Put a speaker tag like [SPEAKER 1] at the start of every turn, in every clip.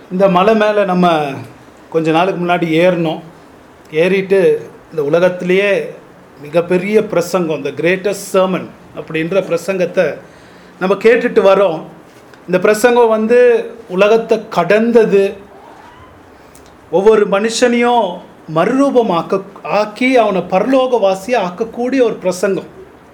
[SPEAKER 1] இந்த மலை மேலே நம்ம கொஞ்ச நாளுக்கு முன்னாடி ஏறினோம் ஏறிட்டு இந்த உலகத்திலேயே மிகப்பெரிய பிரசங்கம் இந்த கிரேட்டஸ்ட் சர்மன் அப்படின்ற பிரசங்கத்தை நம்ம கேட்டுட்டு வரோம் இந்த பிரசங்கம் வந்து உலகத்தை கடந்தது ஒவ்வொரு மனுஷனையும் மறுரூபமாக்க ஆக்கி அவனை பரலோகவாசியாக ஆக்கக்கூடிய ஒரு பிரசங்கம்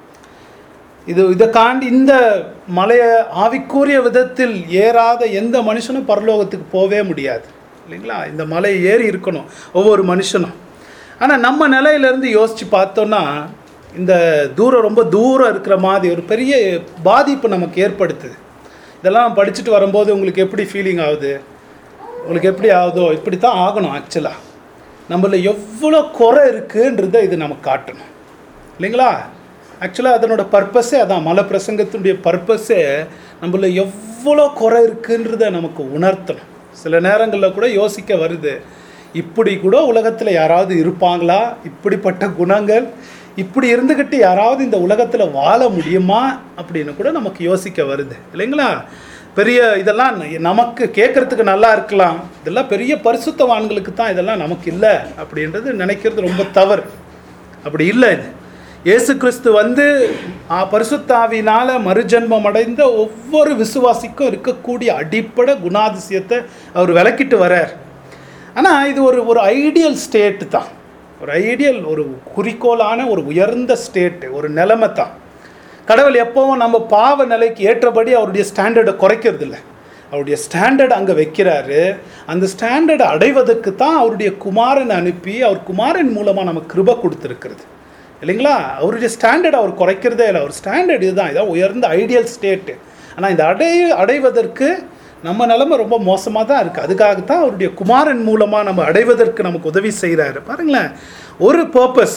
[SPEAKER 1] இது இதை காண்டி இந்த மலையை ஆவிக்கூறிய விதத்தில் ஏறாத எந்த மனுஷனும் பரலோகத்துக்கு போகவே முடியாது இல்லைங்களா இந்த மலை ஏறி இருக்கணும் ஒவ்வொரு மனுஷனும் ஆனால் நம்ம நிலையிலேருந்து யோசித்து பார்த்தோன்னா இந்த தூரம் ரொம்ப தூரம் இருக்கிற மாதிரி ஒரு பெரிய பாதிப்பு நமக்கு ஏற்படுத்துது இதெல்லாம் படிச்சுட்டு வரும்போது உங்களுக்கு எப்படி ஃபீலிங் ஆகுது உங்களுக்கு எப்படி ஆகுதோ இப்படி தான் ஆகணும் ஆக்சுவலாக நம்மள எவ்வளோ குறை இருக்குன்றதை இது நமக்கு காட்டணும் இல்லைங்களா ஆக்சுவலாக அதனோட பர்பஸே அதான் மலை பிரசங்கத்தினுடைய பர்பஸே நம்மள எவ்வளோ குறை இருக்குன்றத நமக்கு உணர்த்தணும் சில நேரங்களில் கூட யோசிக்க வருது இப்படி கூட உலகத்தில் யாராவது இருப்பாங்களா இப்படிப்பட்ட குணங்கள் இப்படி இருந்துக்கிட்டு யாராவது இந்த உலகத்தில் வாழ முடியுமா அப்படின்னு கூட நமக்கு யோசிக்க வருது இல்லைங்களா பெரிய இதெல்லாம் நமக்கு கேட்குறதுக்கு நல்லா இருக்கலாம் இதெல்லாம் பெரிய பரிசுத்தவான்களுக்கு தான் இதெல்லாம் நமக்கு இல்லை அப்படின்றது நினைக்கிறது ரொம்ப தவறு அப்படி இல்லை இது இயேசு கிறிஸ்து வந்து ஆ, பரிசுத்தாவினால மறுஜன்மம் அடைந்த ஒவ்வொரு விசுவாசிக்கும் இருக்கக்கூடிய அடிப்படை குணாதிசயத்தை அவர் விளக்கிட்டு வரார் ஆனால் இது ஒரு ஒரு ஐடியல் ஸ்டேட்டு தான் ஒரு ஐடியல் ஒரு குறிக்கோளான ஒரு உயர்ந்த ஸ்டேட்டு ஒரு நிலைமை தான் கடவுள் எப்போவும் நம்ம பாவ நிலைக்கு ஏற்றபடி அவருடைய ஸ்டாண்டர்டை குறைக்கிறது இல்லை அவருடைய ஸ்டாண்டர்ட் அங்கே வைக்கிறாரு அந்த ஸ்டாண்டர்டை அடைவதற்கு தான் அவருடைய குமாரனை அனுப்பி அவர் குமாரன் மூலமாக நமக்கு கிருபை கொடுத்துருக்கிறது இல்லைங்களா அவருடைய ஸ்டாண்டர்ட் அவர் குறைக்கிறதே இல்லை அவர் ஸ்டாண்டர்ட் இதுதான் இதான் உயர்ந்த ஐடியல் ஸ்டேட்டு ஆனால் இந்த அடை அடைவதற்கு நம்ம நிலைமை ரொம்ப மோசமாக தான் இருக்குது அதுக்காகத்தான் அவருடைய குமாரன் மூலமாக நம்ம அடைவதற்கு நமக்கு உதவி செய்கிறாரு பாருங்களேன் ஒரு பர்பஸ்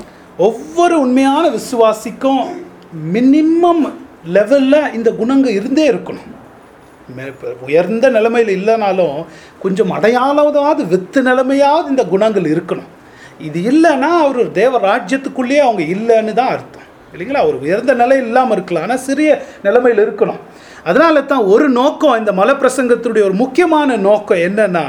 [SPEAKER 1] ஒவ்வொரு உண்மையான விசுவாசிக்கும் மினிமம் லெவலில் இந்த குணங்கள் இருந்தே இருக்கணும் மே- இப்ப உயர்ந்த நிலைமையில் இல்லைனாலும் கொஞ்சம் அடையாளமாவது வெத்து நிலைமையாவது இந்த குணங்கள் இருக்கணும் இது இல்லைன்னா அவர் தேவ ராஜ்யத்துக்குள்ளேயே அவங்க இல்லைன்னு தான் அர்த்தம் இல்லைங்களா ஒரு உயர்ந்த நிலை இல்லாமல் இருக்கலாம் ஆனால் சிறிய நிலைமையில் இருக்கணும் அதனால தான் ஒரு நோக்கம் இந்த மலை பிரசங்கத்துடைய ஒரு முக்கியமான நோக்கம் என்னன்னா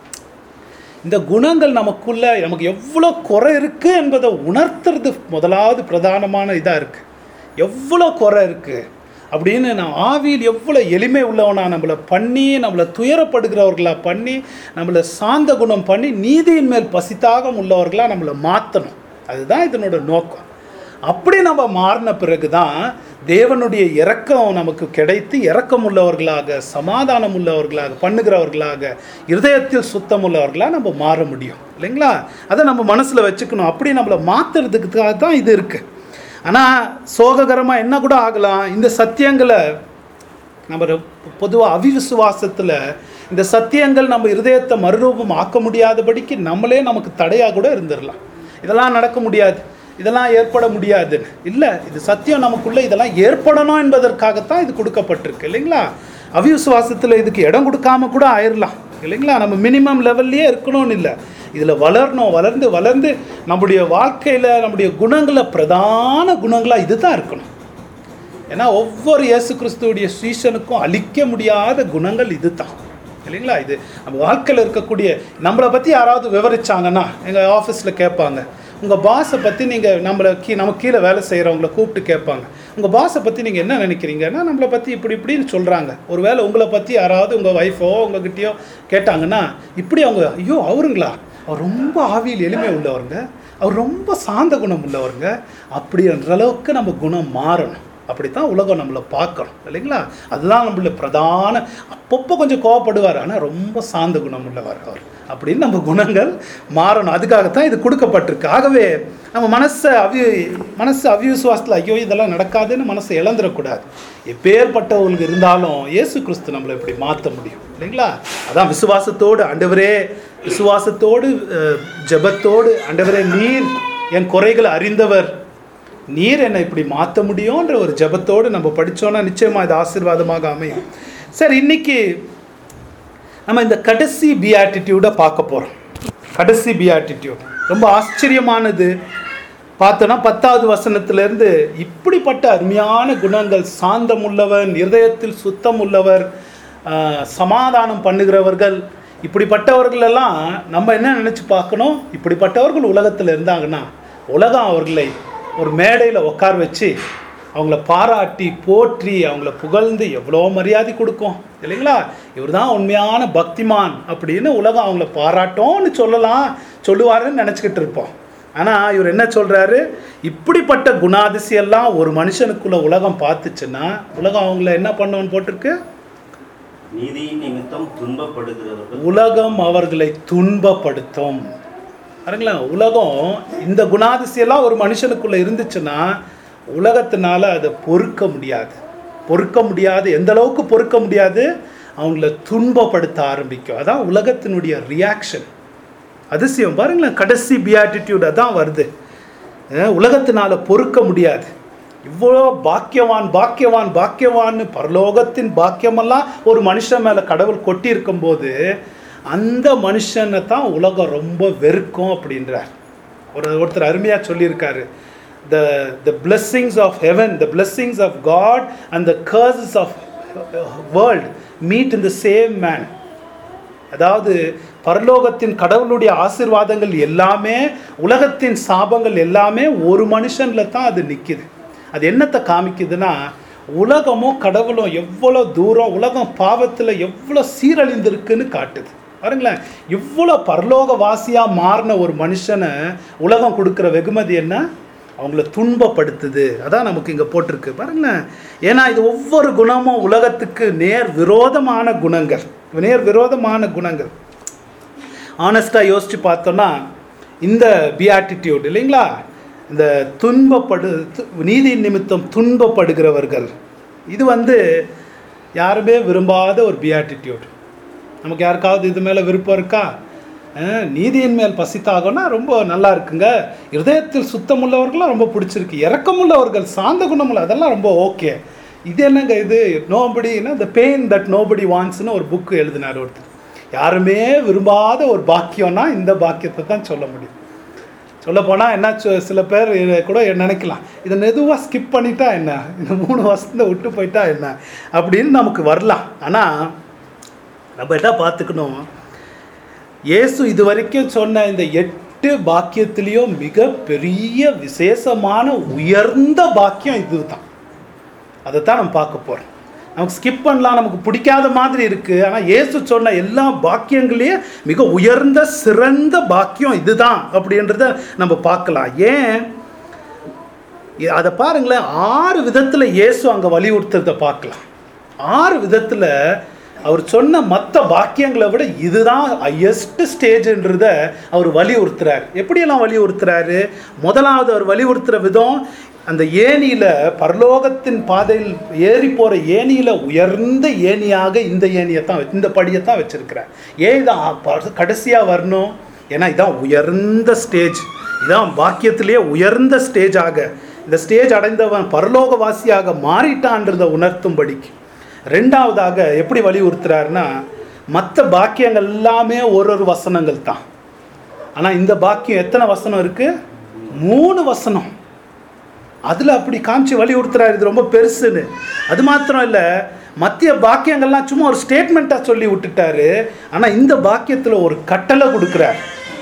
[SPEAKER 1] இந்த குணங்கள் நமக்குள்ள நமக்கு எவ்வளோ குறை இருக்குது என்பதை உணர்த்துறது முதலாவது பிரதானமான இதாக இருக்குது எவ்வளோ குறை இருக்குது அப்படின்னு நான் ஆவியில் எவ்வளோ எளிமை உள்ளவனா நம்மளை பண்ணி நம்மளை துயரப்படுகிறவர்களா பண்ணி நம்மளை சாந்த குணம் பண்ணி நீதியின் மேல் பசித்தாகம் உள்ளவர்களாக நம்மளை மாற்றணும் அதுதான் இதனோட நோக்கம் அப்படி நம்ம மாறின பிறகு தான் தேவனுடைய இரக்கம் நமக்கு கிடைத்து இரக்கம் உள்ளவர்களாக சமாதானம் உள்ளவர்களாக பண்ணுகிறவர்களாக இருதயத்தில் சுத்தம் உள்ளவர்களாக நம்ம மாற முடியும் இல்லைங்களா அதை நம்ம மனசில் வச்சுக்கணும் அப்படி நம்மளை மாற்றுறதுக்காக தான் இது இருக்குது ஆனால் சோககரமாக என்ன கூட ஆகலாம் இந்த சத்தியங்களை நம்ம பொதுவாக அவிவிசுவாசத்தில் இந்த சத்தியங்கள் நம்ம இருதயத்தை மறுரூபம் ஆக்க முடியாதபடிக்கு நம்மளே நமக்கு தடையாக கூட இருந்துடலாம் இதெல்லாம் நடக்க முடியாது இதெல்லாம் ஏற்பட முடியாதுன்னு இல்லை இது சத்தியம் நமக்குள்ளே இதெல்லாம் ஏற்படணும் என்பதற்காகத்தான் இது கொடுக்கப்பட்டிருக்கு இல்லைங்களா அவிவிசுவாசத்தில் இதுக்கு இடம் கொடுக்காம கூட ஆயிடலாம் இல்லைங்களா நம்ம மினிமம் லெவல்லையே இருக்கணும்னு இல்லை இதில் வளரணும் வளர்ந்து வளர்ந்து நம்முடைய வாழ்க்கையில் நம்முடைய குணங்களை பிரதான குணங்களாக இதுதான் இருக்கணும் ஏன்னா ஒவ்வொரு இயேசு கிறிஸ்துவுடைய சீசனுக்கும் அழிக்க முடியாத குணங்கள் இது தான் இல்லைங்களா இது நம்ம வாழ்க்கையில் இருக்கக்கூடிய நம்மளை பற்றி யாராவது விவரிச்சாங்கன்னா எங்கள் ஆஃபீஸில் கேட்பாங்க உங்கள் பாஸை பற்றி நீங்கள் நம்மளை கீ நம்ம கீழே வேலை செய்கிறவங்கள கூப்பிட்டு கேட்பாங்க உங்கள் பாஸை பற்றி நீங்கள் என்ன நினைக்கிறீங்கன்னா நம்மளை பற்றி இப்படி இப்படின்னு சொல்கிறாங்க ஒருவேளை உங்களை பற்றி யாராவது உங்கள் ஒய்ஃபோ உங்ககிட்டயோ கேட்டாங்கன்னா இப்படி அவங்க ஐயோ அவருங்களா அவர் ரொம்ப ஆவியில் எளிமை உள்ளவருங்க அவர் ரொம்ப சாந்த குணம் உள்ளவருங்க அப்படின்ற அளவுக்கு நம்ம குணம் மாறணும் அப்படித்தான் உலகம் நம்மளை பார்க்கணும் இல்லைங்களா அதுதான் நம்மள பிரதான அப்பப்போ கொஞ்சம் கோவப்படுவார் ஆனால் ரொம்ப சாந்த குணம் உள்ளவர் அவர் அப்படின்னு நம்ம குணங்கள் மாறணும் அதுக்காகத்தான் இது கொடுக்கப்பட்டிருக்கு ஆகவே நம்ம மனசை அவி மனசு அவிவிசுவாசத்தில் ஐயோ இதெல்லாம் நடக்காதுன்னு மனசை இழந்துடக்கூடாது எப்பேற்பட்டவங்களுக்கு இருந்தாலும் இயேசு கிறிஸ்து நம்மளை இப்படி மாற்ற முடியும் இல்லைங்களா அதான் விசுவாசத்தோடு ஆண்டவரே விசுவாசத்தோடு அஹ், ஜெபத்தோடு ஆண்டவரே நீர் என் குறைகளை அறிந்தவர் நீர் என்னை இப்படி மாற்ற முடியும்ன்ற ஒரு ஜெபத்தோடு நம்ம படித்தோன்னா நிச்சயமாக இது ஆசீர்வாதமாக அமையும் சரி இன்னைக்கு நம்ம இந்த கடைசி பியாட்டிடியூடை பார்க்க போகிறோம் கடைசி பியாட்டிடியூட் ரொம்ப ஆச்சரியமானது பார்த்தோன்னா பத்தாவது வசனத்திலிருந்து இப்படிப்பட்ட அருமையான குணங்கள் சாந்தம் உள்ளவன் இருதயத்தில் சுத்தம் உள்ளவர் ஆஹ், சமாதானம் பண்ணுகிறவர்கள் இப்படிப்பட்டவர்கள் எல்லாம் நம்ம என்ன நினச்சி பார்க்கணும் இப்படிப்பட்டவர்கள் உலகத்தில் இருந்தாங்கன்னா உலகம் அவர்களை ஒரு மேடையில் உட்கார வச்சு அவங்கள பாராட்டி போற்றி அவங்கள புகழ்ந்து எவ்வளோ மரியாதை கொடுக்கும் இல்லைங்களா இவர் தான் உண்மையான பக்திமான் அப்படின்னு உலகம் அவங்கள பாராட்டோன்னு சொல்லலாம் சொல்லுவாருன்னு நினச்சிக்கிட்டு இருப்போம் ஆனால் இவர் என்ன சொல்கிறாரு இப்படிப்பட்ட குணாதிசயெல்லாம் ஒரு மனுஷனுக்குள்ள உலகம் பார்த்துச்சுன்னா உலகம் அவங்கள என்ன பண்ணுவோன்னு போட்டிருக்கு
[SPEAKER 2] நீதி நிமித்தம் துன்பப்படுகிறவர்கள்
[SPEAKER 1] உலகம் அவர்களை துன்பப்படுத்தும் பாருங்களேன் உலகம் இந்த குணாதிசயெல்லாம் ஒரு மனுஷனுக்குள்ள இருந்துச்சுன்னா உலகத்தினால அதை பொறுக்க முடியாது பொறுக்க முடியாது எந்த அளவுக்கு பொறுக்க முடியாது அவங்கள துன்பப்படுத்த ஆரம்பிக்கும் அதான் உலகத்தினுடைய ரியாக்ஷன் அதிசயம் பாருங்களேன் கடைசி பியாட்டிடியூட் அதான் வருது அஹ் உலகத்தினால பொறுக்க முடியாது இவ்வளோ பாக்கியவான் பாக்கியவான் பாக்கியவான்னு பரலோகத்தின் பாக்கியமெல்லாம் ஒரு மனுஷன் மேலே கடவுள் கொட்டி இருக்கும்போது அந்த மனுஷனை தான் உலகம் ரொம்ப வெறுக்கும் அப்படின்றார் ஒரு ஒருத்தர் அருமையாக சொல்லியிருக்காரு the the blessings of heaven the blessings of God and the curses of world meet in the same man அதாவது பரலோகத்தின் கடவுளுடைய ஆசீர்வாதங்கள் எல்லாமே உலகத்தின் சாபங்கள் எல்லாமே ஒரு மனுஷன்ல தான் அது நிற்கிது அது என்னத்தை காமிக்குதுன்னா உலகமும் கடவுளும் எவ்வளோ தூரம் உலகம் பாவத்தில் எவ்வளோ சீரழிந்திருக்குன்னு காட்டுது பாருங்களேன் இவ்வளோ பரலோக வாசியாக மாறின ஒரு மனுஷனை உலகம் கொடுக்குற வெகுமதி என்ன அவங்கள துன்பப்படுத்துது அதான் நமக்கு இங்கே போட்டிருக்கு பாருங்களேன் ஏன்னா இது ஒவ்வொரு குணமும் உலகத்துக்கு நேர் விரோதமான குணங்கள் நேர் விரோதமான குணங்கள் ஆனஸ்டாக யோசித்து பார்த்தோன்னா இந்த பியாட்டிடியூட் இல்லைங்களா இந்த துன்பப்படு து- நீதி நிமித்தம் துன்பப்படுகிறவர்கள் இது வந்து யாருமே விரும்பாத ஒரு பியாட்டிடியூட் நமக்கு யாருக்காவது இது மேலே விருப்பம் இருக்கா அஹ், நீதியின் மேல் பசித்தாகனா ரொம்ப நல்லா இருக்குங்க இருதயத்தில் சுத்தமுள்ளவர்களாம் ரொம்ப பிடிச்சிருக்கு இரக்கமுள்ளவர்கள் சாந்த குணமுள்ள அதெல்லாம் ரொம்ப ஓகே இது என்னங்க இது நோபடினா த பெயின் தட் நோபடி வாண்ட்ஸ்னு ஒரு புக்கு எழுதினார் ஒருத்தர் யாருமே விரும்பாத ஒரு பாக்கியம்னா இந்த பாக்கியத்தை தான் சொல்ல முடியும் சொல்ல போனால் என்ன சொ- சில பேர் இதை கூட நினைக்கலாம் இதை மெதுவாக ஸ்கிப் பண்ணிட்டா என்ன இந்த மூணு வருஷத்தை விட்டு போயிட்டா என்ன அப்படின்னு நமக்கு வரலாம் ஆனால் நம்ம என்ன பார்த்துக்கணும் இயேசு இது வரைக்கும் சொன்ன இந்த எட்டு பாக்கியத்திலையும் மிக பெரிய விசேஷமான உயர்ந்த பாக்கியம் இதுதான் அதைத்தான் நம்ம பார்க்க போகிறோம் நமக்கு ஸ்கிப் பண்ணலாம் நமக்கு பிடிக்காத மாதிரி இருக்குது ஆனால் இயேசு சொன்ன எல்லா பாக்கியங்களையும் மிக உயர்ந்த சிறந்த பாக்கியம் இதுதான் அப்படின்றத நம்ம பார்க்கலாம் ஏன் இ- அதை பாருங்களேன் ஆறு விதத்தில் இயேசு அங்கே வலியுறுத்துறதை பார்க்கலாம் ஆறு விதத்தில் அவர் சொன்ன மற்ற பாக்கியங்களை விட இதுதான் ஹையஸ்ட் ஸ்டேஜ்ன்றத அவர் வலியுறுத்துறார் எப்படியெல்லாம் வலியுறுத்துறாரு முதலாவது அவர் வலியுறுத்துற விதம் அந்த ஏணியில் பரலோகத்தின் பாதையில் ஏறி போகிற ஏணியில் உயர்ந்த ஏணியாக இந்த ஏணியை தான் வச்சு- இந்த படியை தான் வச்சிருக்கிறார் ஏன் இதான் கடைசியாக வரணும் ஏன்னா இதான் உயர்ந்த ஸ்டேஜ் இதான் பாக்கியத்திலேயே உயர்ந்த ஸ்டேஜாக இந்த ஸ்டேஜ் அடைந்தவன் பரலோகவாசியாக மாறிட்டான்றதை உணர்த்தும்படிக்கு ரெண்டாவதாக எப்படி வலியுறுத்துறாருன்னா மற்ற பாக்கியங்கள் எல்லாமே ஒரு ஒரு வசனங்கள் தான் ஆனால் இந்த பாக்கியம் எத்தனை வசனம் இருக்கு மூணு வசனம் அதில் அப்படி காமிச்சு வலியுறுத்துறாரு இது ரொம்ப பெருசுன்னு அது மாத்திரம் இல்லை மத்திய பாக்கியங்கள்லாம் சும்மா ஒரு ஸ்டேட்மெண்ட்டாக சொல்லி விட்டுட்டாரு ஆனால் இந்த பாக்கியத்தில் ஒரு கட்டளை கொடுக்குறார்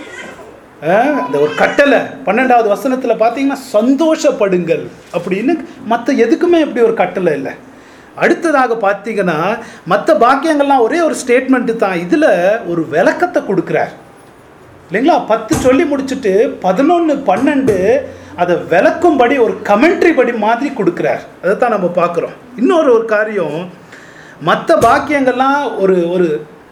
[SPEAKER 1] அஹ், அந்த ஒரு கட்டளை பன்னெண்டாவது வசனத்தில் பார்த்தீங்கன்னா சந்தோஷப்படுங்கள் அப்படின்னு மற்ற எதுக்குமே இப்படி ஒரு கட்டளை இல்லை அடுத்ததாக பார்த்தீங்கன்னா மற்ற பாக்கியங்கள்லாம் ஒரே ஒரு ஸ்டேட்மெண்ட்டு தான் இதில் ஒரு விளக்கத்தை கொடுக்குறார் இல்லைங்களா பத்து சொல்லி முடிச்சுட்டு பதினொன்று பன்னெண்டு அதை விளக்கும்படி ஒரு கமெண்ட்ரி படி மாதிரி கொடுக்குறார் அதை தான் நம்ம பார்க்குறோம் இன்னொரு ஒரு காரியம் மற்ற பாக்கியங்கள்லாம் ஒரு ஒரு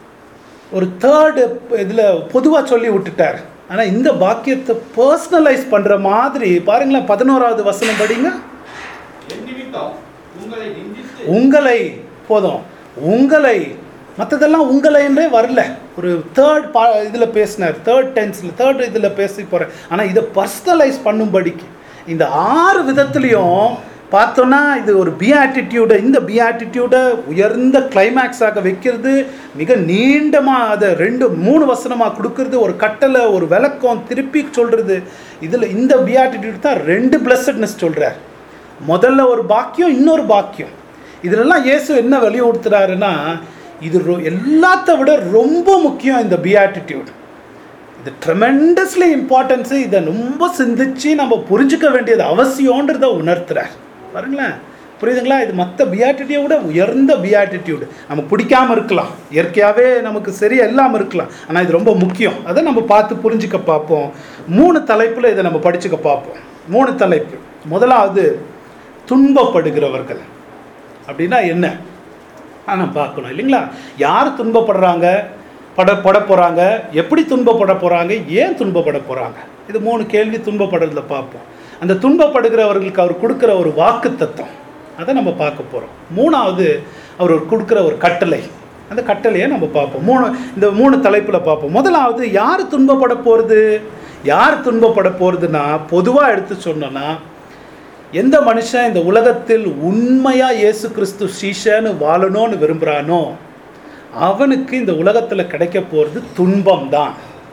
[SPEAKER 1] ஒரு தேர்டு இதில் பொதுவாக சொல்லி விட்டுட்டார் ஆனால் இந்த பாக்கியத்தை பர்சனலைஸ் பண்ணுற மாதிரி பாருங்களேன் பதினோராவது வசனம் படிங்க
[SPEAKER 3] என் நிமித்தம் உங்களை நிந்தித்து
[SPEAKER 1] உங்களை போதும் உங்களை மற்றதெல்லாம் உங்களைன்றே வரல ஒரு தேர்ட் பா இதில் பேசினார் தேர்ட் டென்ஸில் தேர்ட் இதில் பேசி போகிறேன் ஆனால் இதை பர்சனலைஸ் பண்ணும்படிக்கு இந்த ஆறு விதத்துலேயும் பார்த்தோன்னா இது ஒரு பி ஆட்டிடியூடை இந்த பி ஆட்டிடியூடை உயர்ந்த கிளைமேக்ஸாக வைக்கிறது மிக நீண்டமாக அதை ரெண்டு மூணு வசனமாக கொடுக்கறது ஒரு கட்டளை ஒரு விளக்கம் திருப்பி சொல்கிறது இதில் இந்த பி ஆட்டிடியூட் தான் ரெண்டு பிளஸட்னஸ் சொல்கிறார் முதல்ல ஒரு பாக்கியம் இன்னொரு பாக்கியம் இதிலெல்லாம் இயேசு என்ன வலியுறுத்துறாருன்னா இது ரொ- எல்லாத்த விட ரொம்ப முக்கியம் இந்த பியாட்டிடியூட் இது ட்ரெமெண்டஸ்லி இம்பார்ட்டன்ஸு இதை ரொம்ப சிந்திச்சு நம்ம புரிஞ்சுக்க வேண்டியது அவசியன்றத உணர்த்துறார் பாருங்களேன் புரியுதுங்களா இது மற்ற பியாட்டிடியூட விட உயர்ந்த பியாட்டிடியூடு நமக்கு பிடிக்காம இருக்கலாம் இயற்கையாகவே நமக்கு சரியா இல்லாமல் இருக்கலாம் ஆனால் இது ரொம்ப முக்கியம் அதை நம்ம பார்த்து புரிஞ்சுக்க பார்ப்போம் மூணு தலைப்பில் இதை நம்ம படிச்சுக்க பார்ப்போம் மூணு தலைப்பு முதலாவது துன்பப்படுகிறவர்கள் அப்படின்னா என்ன ஆனால் பார்க்கணும் இல்லைங்களா யார் துன்பப்படுறாங்க பட பட போகிறாங்க எப்படி துன்பப்பட போகிறாங்க ஏன் துன்பப்பட போகிறாங்க இது மூணு கேள்வி துன்பப்படுறதுல பார்ப்போம் அந்த துன்பப்படுகிறவர்களுக்கு அவர் கொடுக்குற ஒரு வாக்கு தத்துவம் அதை நம்ம பார்க்க போகிறோம் மூணாவது அவர் ஒரு கொடுக்குற ஒரு கட்டளை அந்த கட்டளையை நம்ம பார்ப்போம் மூணு இந்த மூணு தலைப்பில் பார்ப்போம் முதலாவது யார் துன்பப்பட போகிறது யார் துன்பப்பட போகிறதுனா பொதுவாக எடுத்து சொன்னோன்னா எந்த மனுஷன் இந்த உலகத்தில் உண்மையாக இயேசு கிறிஸ்து சீஷன்னு வாழணும்னு விரும்புகிறானோ அவனுக்கு இந்த உலகத்தில் கிடைக்க போகிறது துன்பம் தான்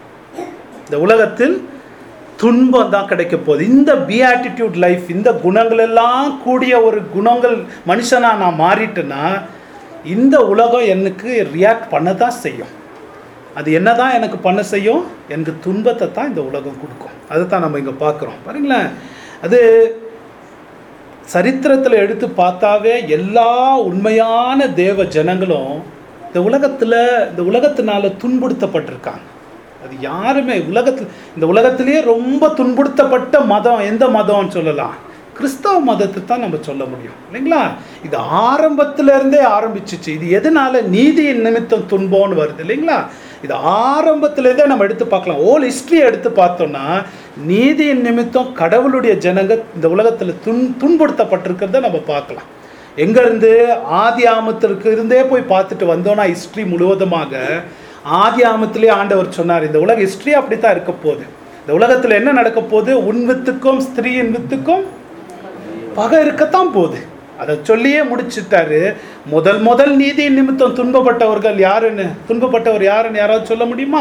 [SPEAKER 1] இந்த உலகத்தில் துன்பம் தான் கிடைக்க போகுது இந்த பியாட்டிடியூட் லைஃப் இந்த குணங்கள் எல்லாம் கூடிய ஒரு குணங்கள் மனுஷனாக நான் மாறிட்டேன்னா இந்த உலகம் எனக்கு ரியாக்ட் பண்ண தான் செய்யும் அது என்ன தான் எனக்கு பண்ண செய்யும் எனக்கு துன்பத்தை தான் இந்த உலகம் கொடுக்கும் அதை தான் நம்ம இங்கே பார்க்குறோம் பாருங்களேன் அது சரித்திரத்தில் எடுத்து பார்த்தாவே எல்லா உண்மையான தேவ ஜனங்களும் இந்த உலகத்தில் இந்த உலகத்தினால துன்புறுத்தப்பட்டிருக்காங்க அது யாருமே உலகத்தில் இந்த உலகத்திலேயே ரொம்ப துன்புறுத்தப்பட்ட மதம் எந்த மதம்னு சொல்லலாம் கிறிஸ்தவ மதத்தை தான் நம்ம சொல்ல முடியும் இல்லைங்களா இது ஆரம்பத்துல இருந்தே ஆரம்பிச்சிச்சு இது எதனால நீதியின் நிமித்தம் துன்பம்னு வருது இல்லைங்களா இது ஆரம்பத்திலேருந்தே நம்ம எடுத்து பார்க்கலாம் ஓல் ஹிஸ்ட்ரியை எடுத்து பார்த்தோம்னா நீதியின் நிமித்தம் கடவுளுடைய ஜனங்க இந்த உலகத்தில் துன் துன்புறுத்தப்பட்டிருக்கிறத நம்ம பார்க்கலாம் எங்கேருந்து ஆதி ஆமத்திற்கு இருந்தே போய் பார்த்துட்டு வந்தோம்னா ஹிஸ்ட்ரி முழுவதுமாக ஆதி ஆமத்திலே ஆண்டவர் சொன்னார் இந்த உலக ஹிஸ்ட்ரி அப்படித்தான் இருக்க போகுது இந்த உலகத்தில் என்ன நடக்க போகுது உன் வித்துக்கும் ஸ்திரீயின் வித்துக்கும் பகை இருக்கத்தான் போகுது அதை சொல்லியே முடிச்சிட்டாரு முதல் முதல் நீதியின் நிமித்தம் துன்பப்பட்டவர்கள் யாருன்னு துன்பப்பட்டவர் யாருன்னு யாராவது சொல்ல முடியுமா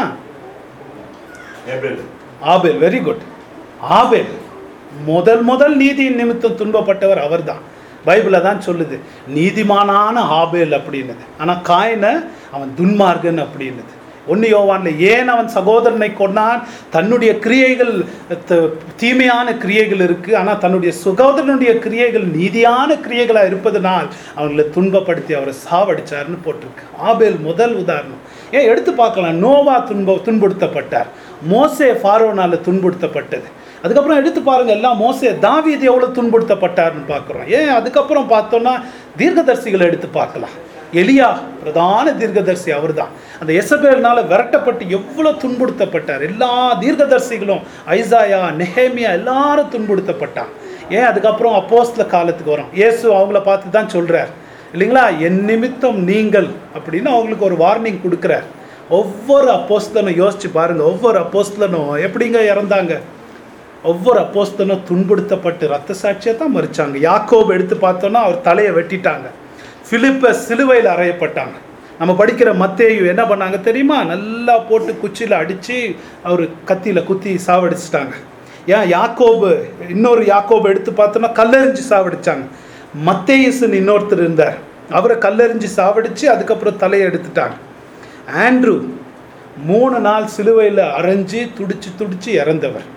[SPEAKER 1] ஆபேல் வெரி குட் ஆபேல் முதல் முதல் நீதியின் நிமித்தம் துன்பப்பட்டவர் அவர்தான் பைபிள தான் சொல்லுது நீதிமானான ஆபேல் அப்படின்னுது ஆனால் காயினை அவன் துன்மார்கன் அப்படின்னுது ஒன்று யோவான்ல ஏன் அவன் சகோதரனை கொன்னான் தன்னுடைய கிரியைகள் த- தீமையான கிரியைகள் இருக்கு ஆனால் தன்னுடைய சகோதரனுடைய கிரியைகள் நீதியான கிரியைகளாக இருப்பதனால் அவங்களை துன்பப்படுத்தி அவரை சாவடிச்சார்னு போட்டிருக்கு ஆபேல் முதல் உதாரணம் ஏன் எடுத்து பார்க்கலாம் நோவா துன்ப துன்புறுத்தப்பட்டார் மோசே ஃபாரோனால துன்புறுத்தப்பட்டது அதுக்கப்புறம் எடுத்து பாருங்க எல்லாம் மோசே தாவீது எவ்வளோ துன்புறுத்தப்பட்டார்னு பார்க்குறோம் ஏன் அதுக்கப்புறம் பார்த்தோம்னா தீர்க்கதரிசிகளை எடுத்து பார்க்கலாம் எலியா பிரதான தீர்க்கதரிசி அவர்தான் அந்த எசபேல்னால விரட்டப்பட்டு எவ்வளோ துன்புறுத்தப்பட்டார் எல்லா தீர்க்கதரிசிகளும் ஐசாயா நெஹேமியா எல்லாரும் துன்புறுத்தப்பட்டான் ஏன் அதுக்கப்புறம் அப்போஸ்தல காலத்துக்கு வரும் இயேசு அவங்கள பார்த்து தான் சொல்றார் இல்லைங்களா என் நிமித்தம் நீங்கள் அப்படின்னு அவங்களுக்கு ஒரு வார்னிங் கொடுக்குறார் ஒவ்வொரு அப்போஸ்தலனும் யோசிச்சு பாருங்க ஒவ்வொரு அப்போஸ்தலனும் எப்படிங்க இறந்தாங்க ஒவ்வொரு அப்போஸ்தலனும் துன்புறுத்தப்பட்டு ரத்த சாட்சியை தான் மறிச்சாங்க யாக்கோப் எடுத்து பார்த்தோன்னா அவர் தலையை வெட்டிட்டாங்க பிலிப்ப சிலுவையில் அறையப்பட்டாங்க நம்ம படிக்கிற மத்தேயு என்ன பண்ணாங்க தெரியுமா நல்லா போட்டு குச்சியில் அடித்து அவர் கத்தியில் குத்தி சாவடிச்சிட்டாங்க ஏன் யாக்கோபு இன்னொரு யாக்கோபு எடுத்து பார்த்தோன்னா கல்லெறிஞ்சு சாவடிச்சாங்க மத்தேயசுன்னு இன்னொருத்தர் இருந்தார் அவரை கல்லெறிஞ்சு சாவடிச்சு அதுக்கப்புறம் தலையை எடுத்துட்டாங்க ஆண்ட்ரூ மூணு நாள் சிலுவையில் அரைஞ்சு துடிச்சு துடிச்சு இறந்தவர்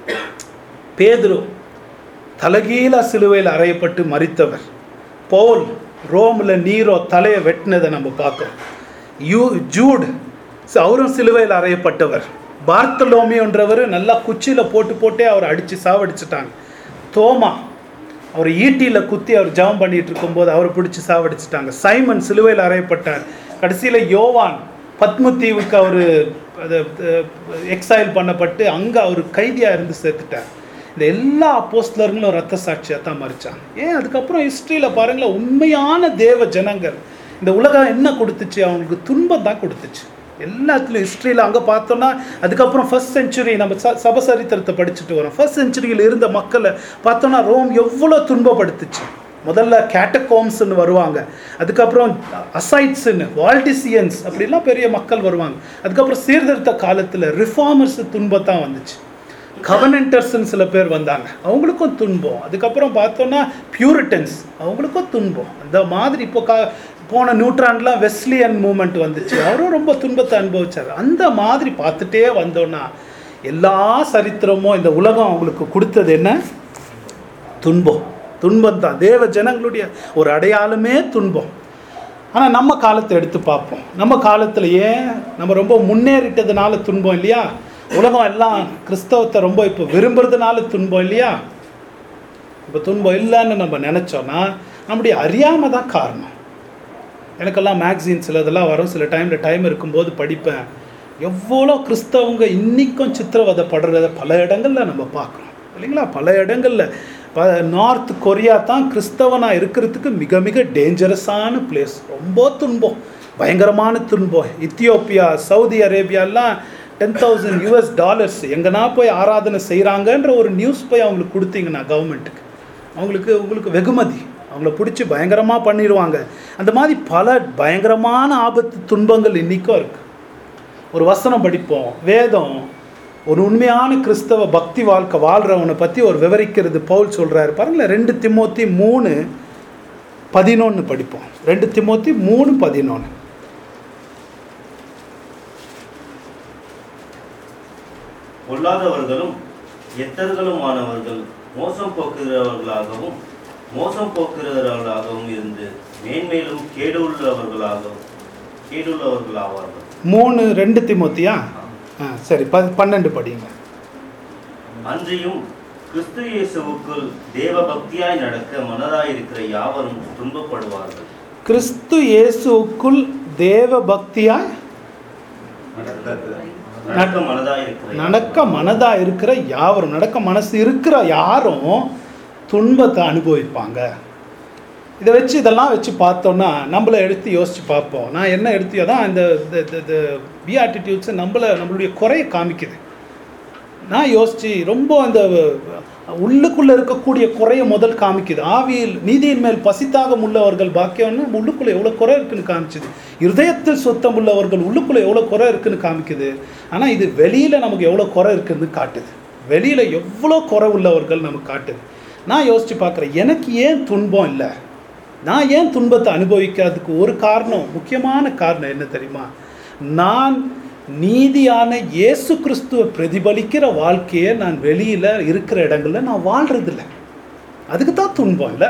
[SPEAKER 1] பேதுரு தலகீழா சிலுவையில் அறையப்பட்டு மரித்தவர் பவுல் ரோமில் நீரோ தலையை வெட்டினதை நம்ம பார்க்கிறோம் யூ ஜூட் ச- அவரும் சிலுவையில் அறையப்பட்டவர் பார்த்தலோமியோன்றவர் நல்லா குச்சியில் போட்டு போட்டே அவர் அடித்து சாவடிச்சிட்டாங்க தோமா அவர் ஈட்டியில் குத்தி அவர் ஜெபம் பண்ணிட்டு இருக்கும்போது அவரை பிடிச்சி சாவடிச்சிட்டாங்க சைமன் சிலுவையில் அறையப்பட்டார் கடைசியில் யோவான் பத்மத்தீவுக்கு அவர் அது எக்ஸைல் பண்ணப்பட்டு அங்கே அவர் கைதியாக இருந்து சேர்த்துட்டார் இந்த எல்லா அப்போஸ்தலர்களும் ரத்த சாட்சியாக தான் மறிச்சாங்க ஏன் அதுக்கப்புறம் ஹிஸ்ட்ரியில் பாருங்களேன் உண்மையான தேவ ஜனங்கள் இந்த உலகம் என்ன கொடுத்துச்சு அவங்களுக்கு துன்பம் தான் கொடுத்துச்சு எல்லாத்துலையும் ஹிஸ்ட்ரியில் அங்கே பார்த்தோன்னா அதுக்கப்புறம் ஃபர்ஸ்ட் செஞ்சுரி நம்ம ச சப சரித்திரத்தை படிச்சுட்டு வரோம் ஃபர்ஸ்ட் செஞ்சுரியில் இருந்த மக்களை பார்த்தோன்னா ரோம் எவ்வளோ துன்பப்படுத்துச்சு முதல்ல கேட்டகோம்ஸ்னு வருவாங்க அதுக்கப்புறம் அசைட்ஸ்னு வால்டிசியன்ஸ் அப்படிலாம் பெரிய மக்கள் வருவாங்க அதுக்கப்புறம் சீர்திருத்த காலத்தில் ரிஃபார்மர்ஸ் துன்பத்தான் வந்துச்சு கவனன்டர்ஸ்னு சில பேர் வந்தாங்க அவங்களுக்கும் துன்பம் அதுக்கப்புறம் பார்த்தோன்னா பியூரிட்டன்ஸ் அவங்களுக்கும் துன்பம் அந்த மாதிரி இப்போ கா போன நியூட்ரான்லாம் வெஸ்லியன் மூமெண்ட் வந்துச்சு அவரும் ரொம்ப துன்பத்தை அனுபவிச்சார் அந்த மாதிரி பார்த்துட்டே வந்தோன்னா எல்லா சரித்திரமும் இந்த உலகம் அவங்களுக்கு கொடுத்தது என்ன துன்பம் துன்பம் தான் தேவ ஜனங்களுடைய ஒரு அடையாளமே துன்பம் ஆனால் நம்ம காலத்தை எடுத்து பார்ப்போம் நம்ம காலத்தில் ஏன் நம்ம ரொம்ப முன்னேறிட்டதுனால துன்பம் இல்லையா உலகம் எல்லாம் கிறிஸ்தவத்தை ரொம்ப இப்போ விரும்புறதுனால துன்பம் இல்லையா இப்போ துன்பம் இல்லைன்னு நம்ம நினச்சோன்னா நம்முடைய அறியாமை தான் காரணம் எனக்கெல்லாம் மேக்சின் சில இதெல்லாம் வரும் சில டைமில் டைம் இருக்கும்போது படிப்பேன் எவ்வளோ கிறிஸ்தவங்க இன்றைக்கும் சித்திரவதைப்படுறத பல இடங்களில் நம்ம பார்க்குறோம் இல்லைங்களா பல இடங்களில் ப நார்த் கொரியா தான் கிறிஸ்தவனாக இருக்கிறதுக்கு மிக மிக டேஞ்சரஸான பிளேஸ் ரொம்ப துன்பம் பயங்கரமான துன்பம் இத்தியோப்பியா சவுதி அரேபியாலாம் டென் தௌசண்ட் யூஎஸ் டாலர்ஸ் எங்கன்னா போய் ஆராதனை செய்கிறாங்கன்ற ஒரு நியூஸ் போய் அவங்களுக்கு கொடுத்தீங்கன்னா கவர்மெண்ட்டுக்கு அவங்களுக்கு உங்களுக்கு வெகுமதி அவங்கள பிடிச்சி பயங்கரமாக பண்ணிடுவாங்க அந்த மாதிரி பல பயங்கரமான ஆபத்து துன்பங்கள் இன்றைக்கும் இருக்குது ஒரு வசனம் படிப்போம் வேதம் ஒரு உண்மையான கிறிஸ்தவ பக்தி வாழ்க்கை வாழ்கிறவனை பற்றி ஒரு விவரிக்கிறது பவுல் சொல்கிறாரு பாருங்களேன் ரெண்டு திமோத்தி மூணு பதினொன்று படிப்போம் ரெண்டு திமோத்தி மூணு பதினொன்று
[SPEAKER 2] பொல்லாதவர்களும் எத்தர்களுமானவர்கள் மோசம் போக்குகிறவர்களாகவும் மோசம் போக்குகிறவர்களாகவும் இருந்து மேன்மேலும் கேடுள்ளவர்களாகவும் கேடுள்ளவர்களாவார்கள்
[SPEAKER 1] மூணு ரெண்டு திமோத்தியா ஆ சரி ப பன்னெண்டு படிங்க
[SPEAKER 2] அன்றியும் கிறிஸ்து இயேசுவுக்குள் தேவ பக்தியாய் நடக்க மனதாயிருக்கிற யாவரும் துன்பப்படுவார்கள்
[SPEAKER 1] கிறிஸ்து இயேசுக்குள் தேவ பக்தியாய்
[SPEAKER 2] நடக்க மனதாயிருக்கிற
[SPEAKER 1] நடக்க மனதாக இருக்கிற யாவரும் நடக்க மனசு இருக்கிற யாரும் துன்பத்தை அனுபவிப்பாங்க இதை வச்சு இதெல்லாம் வச்சு பார்த்தோன்னா நம்மளை எடுத்து யோசித்து பார்ப்போம் நான் என்ன எடுத்தியோ தான் இந்த இந்த பி ஆட்டிடியூட்ஸை நம்மளை நம்மளுடைய குறையை காமிக்குது நான் யோசித்து ரொம்ப அந்த உள்ளுக்குள்ளே இருக்கக்கூடிய குறையை முதல் காமிக்குது ஆவியில் நீதியின் மேல் பசித்தாக உள்ளவர்கள் பாக்கியம்னு உள்ளுக்குள்ளே எவ்வளோ குறை இருக்குன்னு காமிச்சுது இருதயத்தில் சுத்தம் உள்ளவர்கள் உள்ளுக்குள்ளே எவ்வளோ குறை இருக்குன்னு காமிக்குது ஆனால் இது வெளியில் நமக்கு எவ்வளோ குறை இருக்குன்னு காட்டுது வெளியில் எவ்வளோ குறை உள்ளவர்கள் நமக்கு காட்டுது நான் யோசித்து பார்க்குறேன் எனக்கு ஏன் துன்பம் இல்லை நான் ஏன் துன்பத்தை அனுபவிக்காததுக்கு ஒரு காரணம் முக்கியமான காரணம் என்ன தெரியுமா நான் நீதியான இயேசு கிறிஸ்துவை பிரதிபலிக்கிற வாழ்க்கையை நான் வெளியில் இருக்கிற இடங்களில் நான் வாழ்கிறதில்ல அதுக்கு தான் துன்பம் இல்லை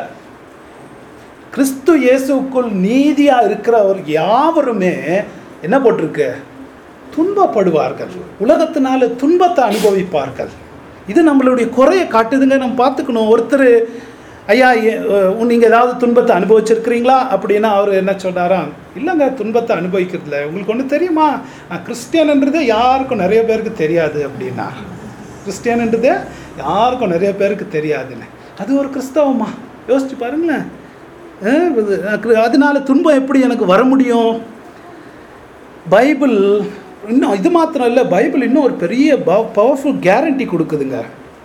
[SPEAKER 1] கிறிஸ்து இயேசுக்குள் நீதியாக இருக்கிறவர் யாவருமே என்ன போட்டிருக்கு துன்பப்படுவார்கள் உலகத்தினால துன்பத்தை அனுபவிப்பார்கள் இது நம்மளுடைய குறையை காட்டுதுங்க நம்ம பார்த்துக்கணும் ஒருத்தர் ஐயா நீங்கள் ஏதாவது துன்பத்தை அனுபவிச்சிருக்கிறீங்களா அப்படின்னா அவர் என்ன சொன்னாராம் இல்லைங்க துன்பத்தை அனுபவிக்கிறதில்ல உங்களுக்கு ஒன்று தெரியுமா நான் கிறிஸ்டியன்ன்றதே யாருக்கும் நிறைய பேருக்கு தெரியாது அப்படின்னா கிறிஸ்டியன்ன்றதே யாருக்கும் நிறைய பேருக்கு தெரியாதுன்னு அது ஒரு கிறிஸ்தவமா யோசிச்சு பாருங்களேன் அஹ் இது, அஹ் அதனால துன்பம் எப்படி எனக்கு வர முடியும் பைபிள் இன்னும் இது மாத்திரம் இல்லை பைபிள் இன்னும் ஒரு பெரிய பவர்ஃபுல் கேரண்டி கொடுக்குதுங்க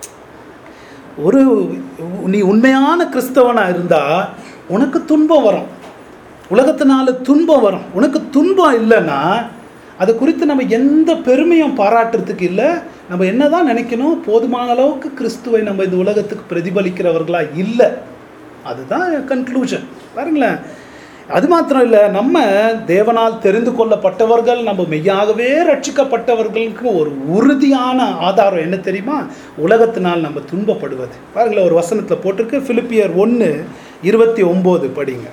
[SPEAKER 1] ஒரு நீ உண்மையான கிறிஸ்தவனாக இருந்தால் உனக்கு துன்பம் வரும் உலகத்தினால துன்பம் வரும் உனக்கு துன்பம் இல்லைன்னா அதை குறித்து நம்ம எந்த பெருமையும் பாராட்டுறதுக்கு இல்லை நம்ம என்னதான் நினைக்கணும் போதுமான அளவுக்கு கிறிஸ்துவை நம்ம இந்த உலகத்துக்கு பிரதிபலிக்கிறவர்களா இல்லை அதுதான் கன்க்ளூஷன் பாருங்களேன் அது மாத்திரம் இல்லை நம்ம தேவனால் தெரிந்து கொள்ளப்பட்டவர்கள் நம்ம மெய்யாகவே ரட்சிக்கப்பட்டவர்களுக்கு ஒரு உறுதியான ஆதாரம் என்ன தெரியுமா உலகத்தினால் நம்ம துன்பப்படுவது பாருங்களேன் ஒரு வசனத்தில் போட்டிருக்கு பிலிப்பியர் ஒன்று இருபத்தி ஒம்பது படிங்க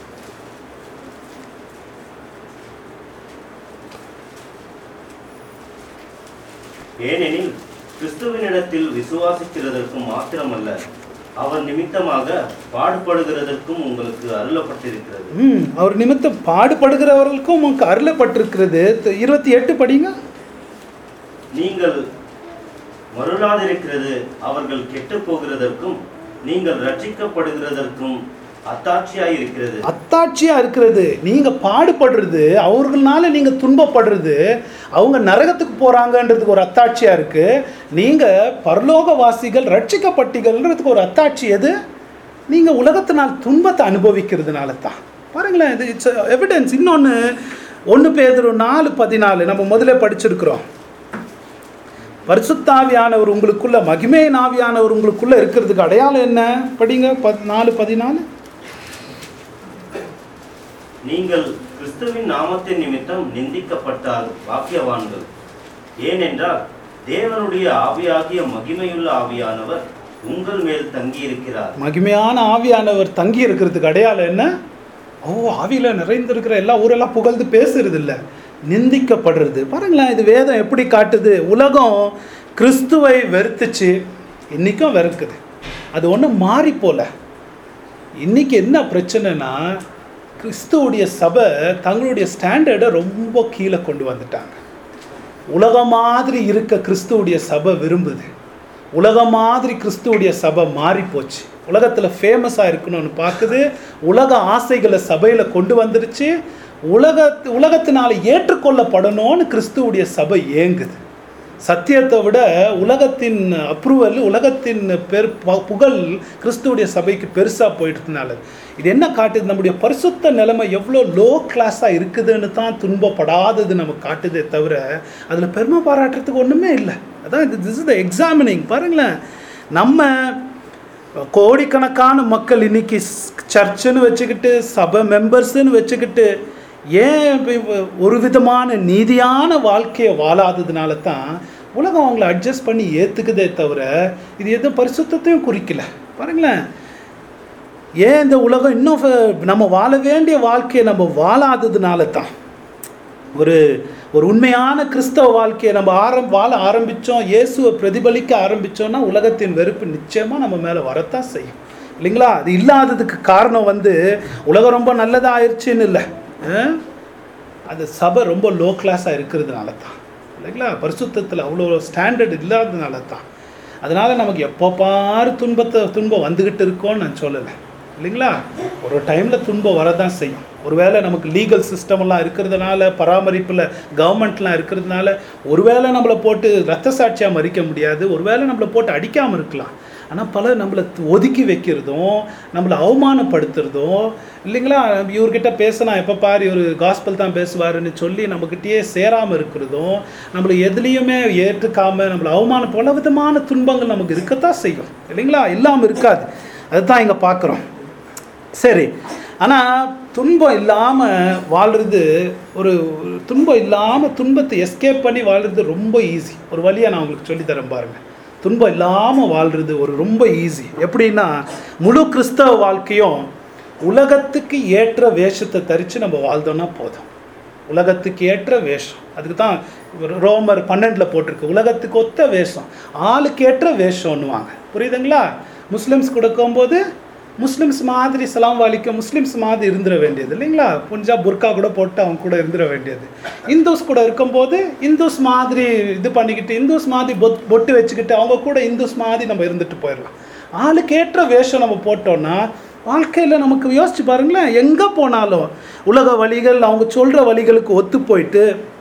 [SPEAKER 2] ஏனெனில் கிறிஸ்துவனிடத்தில் விசுவாசிக்கிறதற்கும் மாத்திரமல்ல அவர் நிமித்தமாக பாடுபடுகிறதற்கும் உங்களுக்கு அருளப்பட்டிருக்கிறது
[SPEAKER 1] ம் அவர் நிமித்தம் பாடுபடுகிறவர்களுக்கும் உனக்கு அருளப்பட்டிருக்கிறது இருபத்தி எட்டு படிங்க
[SPEAKER 2] நீங்கள் மருளாதிருக்கிறது அவர்கள் கெட்டு போகிறதற்கும் நீங்கள் ரட்சிக்கப்படுகிறதற்கும் அத்தாட்சியாய் இருக்கிறது
[SPEAKER 1] அத்தாட்சியா இருக்கிறது நீங்க பாடுபடுறது அவர்களால நீங்க துன்பப்படுறது அவங்க நரகத்துக்கு போறாங்கன்றதுக்கு ஒரு அத்தாட்சியா இருக்கு நீங்க பரலோகவாசிகள் ரட்சிக்கப்பட்டீர்கள்ன்றதுக்கு ஒரு அத்தாட்சி எது நீங்க உலகத்தினால் துன்பத்தை அனுபவிக்கிறதுனால தான் பாருங்களேன் இது இட்ஸ் எவிடன்ஸ் இன்னொன்று ஒன்று பேதரு நாலு பதினாலு நம்ம முதல்ல படிச்சிருக்கிறோம் பரிசுத்தாவியானவர் உங்களுக்குள்ள மகிமையின் ஆவியானவர் உங்களுக்குள்ள இருக்கிறதுக்கு அடையாளம் என்ன படிங்க பத் நாலு பதினாலு
[SPEAKER 2] நீங்கள் கிறிஸ்துவின் நாமத்தின் நிமித்தம் நிந்திக்கப்பட்டால் பாக்கியவான்கள் ஏனென்றால் தேவனுடைய ஆவியாகிய மகிமையுள்ள ஆவியானவர் உங்கள் மேல் தங்கியிருக்கிறார்
[SPEAKER 1] மகிமையான ஆவியானவர் தங்கி இருக்கிறதுக்கு அடையாளம் என்ன ஓ ஆவியில நிறைந்திருக்கிற எல்லா ஊரெல்லாம் புகழ்ந்து பேசுறது இல்ல நிந்திக்கப்படுறது பாருங்களேன் இது வேதம் எப்படி காட்டுது உலகம் கிறிஸ்துவை வெறுத்துச்சு இன்னைக்கும் வெறுக்குது அது ஒன்றும் மாறி போல இன்னைக்கு என்ன பிரச்சனைனா கிறிஸ்துவுடைய சபை தங்களுடைய ஸ்டாண்டர்டை ரொம்ப கீழே கொண்டு வந்துட்டாங்க உலகம் மாதிரி இருக்க கிறிஸ்துவுடைய சபை விரும்புது உலகம் மாதிரி கிறிஸ்துவுடைய சபை மாறி போச்சு உலகத்தில் ஃபேமஸாக இருக்கணும்னு பார்க்குது உலக ஆசைகளை சபையில் கொண்டு வந்துருச்சு உலக உலகத்தினால ஏற்றுக்கொள்ளப்படணும்னு கிறிஸ்துவுடைய சபை ஏங்குது சத்தியத்தை விட உலகத்தின் அப்ரூவல் உலகத்தின் பெரு ப- புகழ் கிறிஸ்துவுடைய சபைக்கு பெருசாக போயிட்டதுனால இது என்ன காட்டுது நம்முடைய பரிசுத்த நிலைமை எவ்வளோ லோ கிளாஸாக இருக்குதுன்னு தான் துன்பப்படாதது நமக்கு காட்டுதே தவிர அதில் பெருமை பாராட்டுறதுக்கு ஒன்றுமே இல்லை அதான் இது திஸ் இஸ் த எக்ஸாமினிங் பாருங்களேன் நம்ம கோடிக்கணக்கான மக்கள் இன்னைக்கு சர்ச்சுன்னு வச்சுக்கிட்டு சபை மெம்பர்ஸ்ன்னு வச்சுக்கிட்டு ஏன் இப்ப இவ- ஒரு விதமான நீதியான வாழ்க்கையை வாழாததுனால தான் உலகம் அவங்கள அட்ஜஸ்ட் பண்ணி ஏற்றுக்குதே தவிர இது எதுவும் பரிசுத்தத்தையும் குறிக்கல பாருங்களேன் ஏன் இந்த உலகம் இன்னும் ஃப- நம்ம வாழ வேண்டிய வாழ்க்கையை நம்ம வாழாததுனால தான் ஒரு ஒரு உண்மையான கிறிஸ்தவ வாழ்க்கையை நம்ம ஆரம் வாழ ஆரம்பித்தோம் இயேசுவை பிரதிபலிக்க ஆரம்பித்தோம்னா உலகத்தின் வெறுப்பு நிச்சயமாக நம்ம மேலே வரத்தான் செய்யும் இல்லைங்களா அது இல்லாததுக்கு காரணம் வந்து உலகம் ரொம்ப நல்லதா ஆயிடுச்சுன்னு இல்லை அஹ்? அது சபை ரொம்ப லோ கிளாஸாக இருக்கிறதுனால தான் இல்லைங்களா பரிசுத்தத்தில் அவ்வளோ ஸ்டாண்டர்ட் இல்லாததுனால தான் அதனால் நமக்கு எப்போ பாரு துன்பத்தை துன்பம் வந்துக்கிட்டு இருக்கோன்னு நான் சொல்லலை இல்லைங்களா ஒரு டைமில் துன்பம் வரதான் செய்யும் ஒருவேளை நமக்கு லீகல் சிஸ்டமெல்லாம் இருக்கிறதுனால பராமரிப்பில் கவர்மெண்ட்லாம் இருக்கிறதுனால ஒருவேளை நம்மளை போட்டு ரத்த சாட்சியாக மறிக்க முடியாது ஒருவேளை நம்மளை போட்டு அடிக்காமல் இருக்கலாம் ஆனால் பல நம்மளை ஒதுக்கி வைக்கிறதும் நம்மளை அவமானப்படுத்துறதும் இல்லைங்களா இவர்கிட்ட பேசினா எப்போ பாரு இவர் காஸ்பல் தான் பேசுவாருன்னு சொல்லி நம்மக்கிட்டேயே சேராமல் இருக்கிறதும் நம்மளை எதுலேயுமே ஏற்றுக்காமல் நம்மளை அவமானம் பல விதமான துன்பங்கள் நமக்கு இருக்கத்தான் செய்யும் இல்லைங்களா இல்லாமல் இருக்காது அதுதான் இங்கே பார்க்குறோம் சரி ஆனால் துன்பம் இல்லாமல் வாழ்கிறது ஒரு ஒரு துன்பம் இல்லாமல் துன்பத்தை எஸ்கேப் பண்ணி வாழ்கிறது ரொம்ப ஈஸி ஒரு வழியை நான் உங்களுக்கு சொல்லித் தரேன் பாருங்கள் துன்பம் இல்லாமல் வாழ்கிறது ஒரு ரொம்ப ஈஸி எப்படின்னா முழு கிறிஸ்தவ வாழ்க்கையும் உலகத்துக்கு ஏற்ற வேஷத்தை தரித்து நம்ம வாழ்ந்தோம்னா போதும் உலகத்துக்கு ஏற்ற வேஷம் அதுக்கு தான் ரோமர் பன்னெண்டில் போட்டிருக்கு உலகத்துக்கு ஒத்த வேஷம் ஆளுக்கு ஏற்ற வேஷம்னுவாங்க புரியுதுங்களா முஸ்லிம்ஸ் கொடுக்கும்போது முஸ்லிம்ஸ் மாதிரி சலாம் வாலிக்க முஸ்லிம்ஸ் மாதிரி இருந்துட வேண்டியது இல்லைங்களா புஞ்சா புர்கா கூட போட்டு அவங்க கூட இருந்துட வேண்டியது இந்துஸ் கூட இருக்கும்போது இந்துஸ் மாதிரி இது பண்ணிக்கிட்டு இந்துஸ் மாதிரி பொத் பொட்டு வச்சுக்கிட்டு அவங்க கூட இந்துஸ் மாதிரி நம்ம இருந்துட்டு போயிடலாம் ஆளுக்கு ஏற்ற வேஷம் நம்ம போட்டோம்னா வாழ்க்கையில் நமக்கு யோசிச்சு பாருங்களேன் எங்கே போனாலும் உலக வழிகள் அவங்க சொல்கிற வழிகளுக்கு ஒத்து போயிட்டு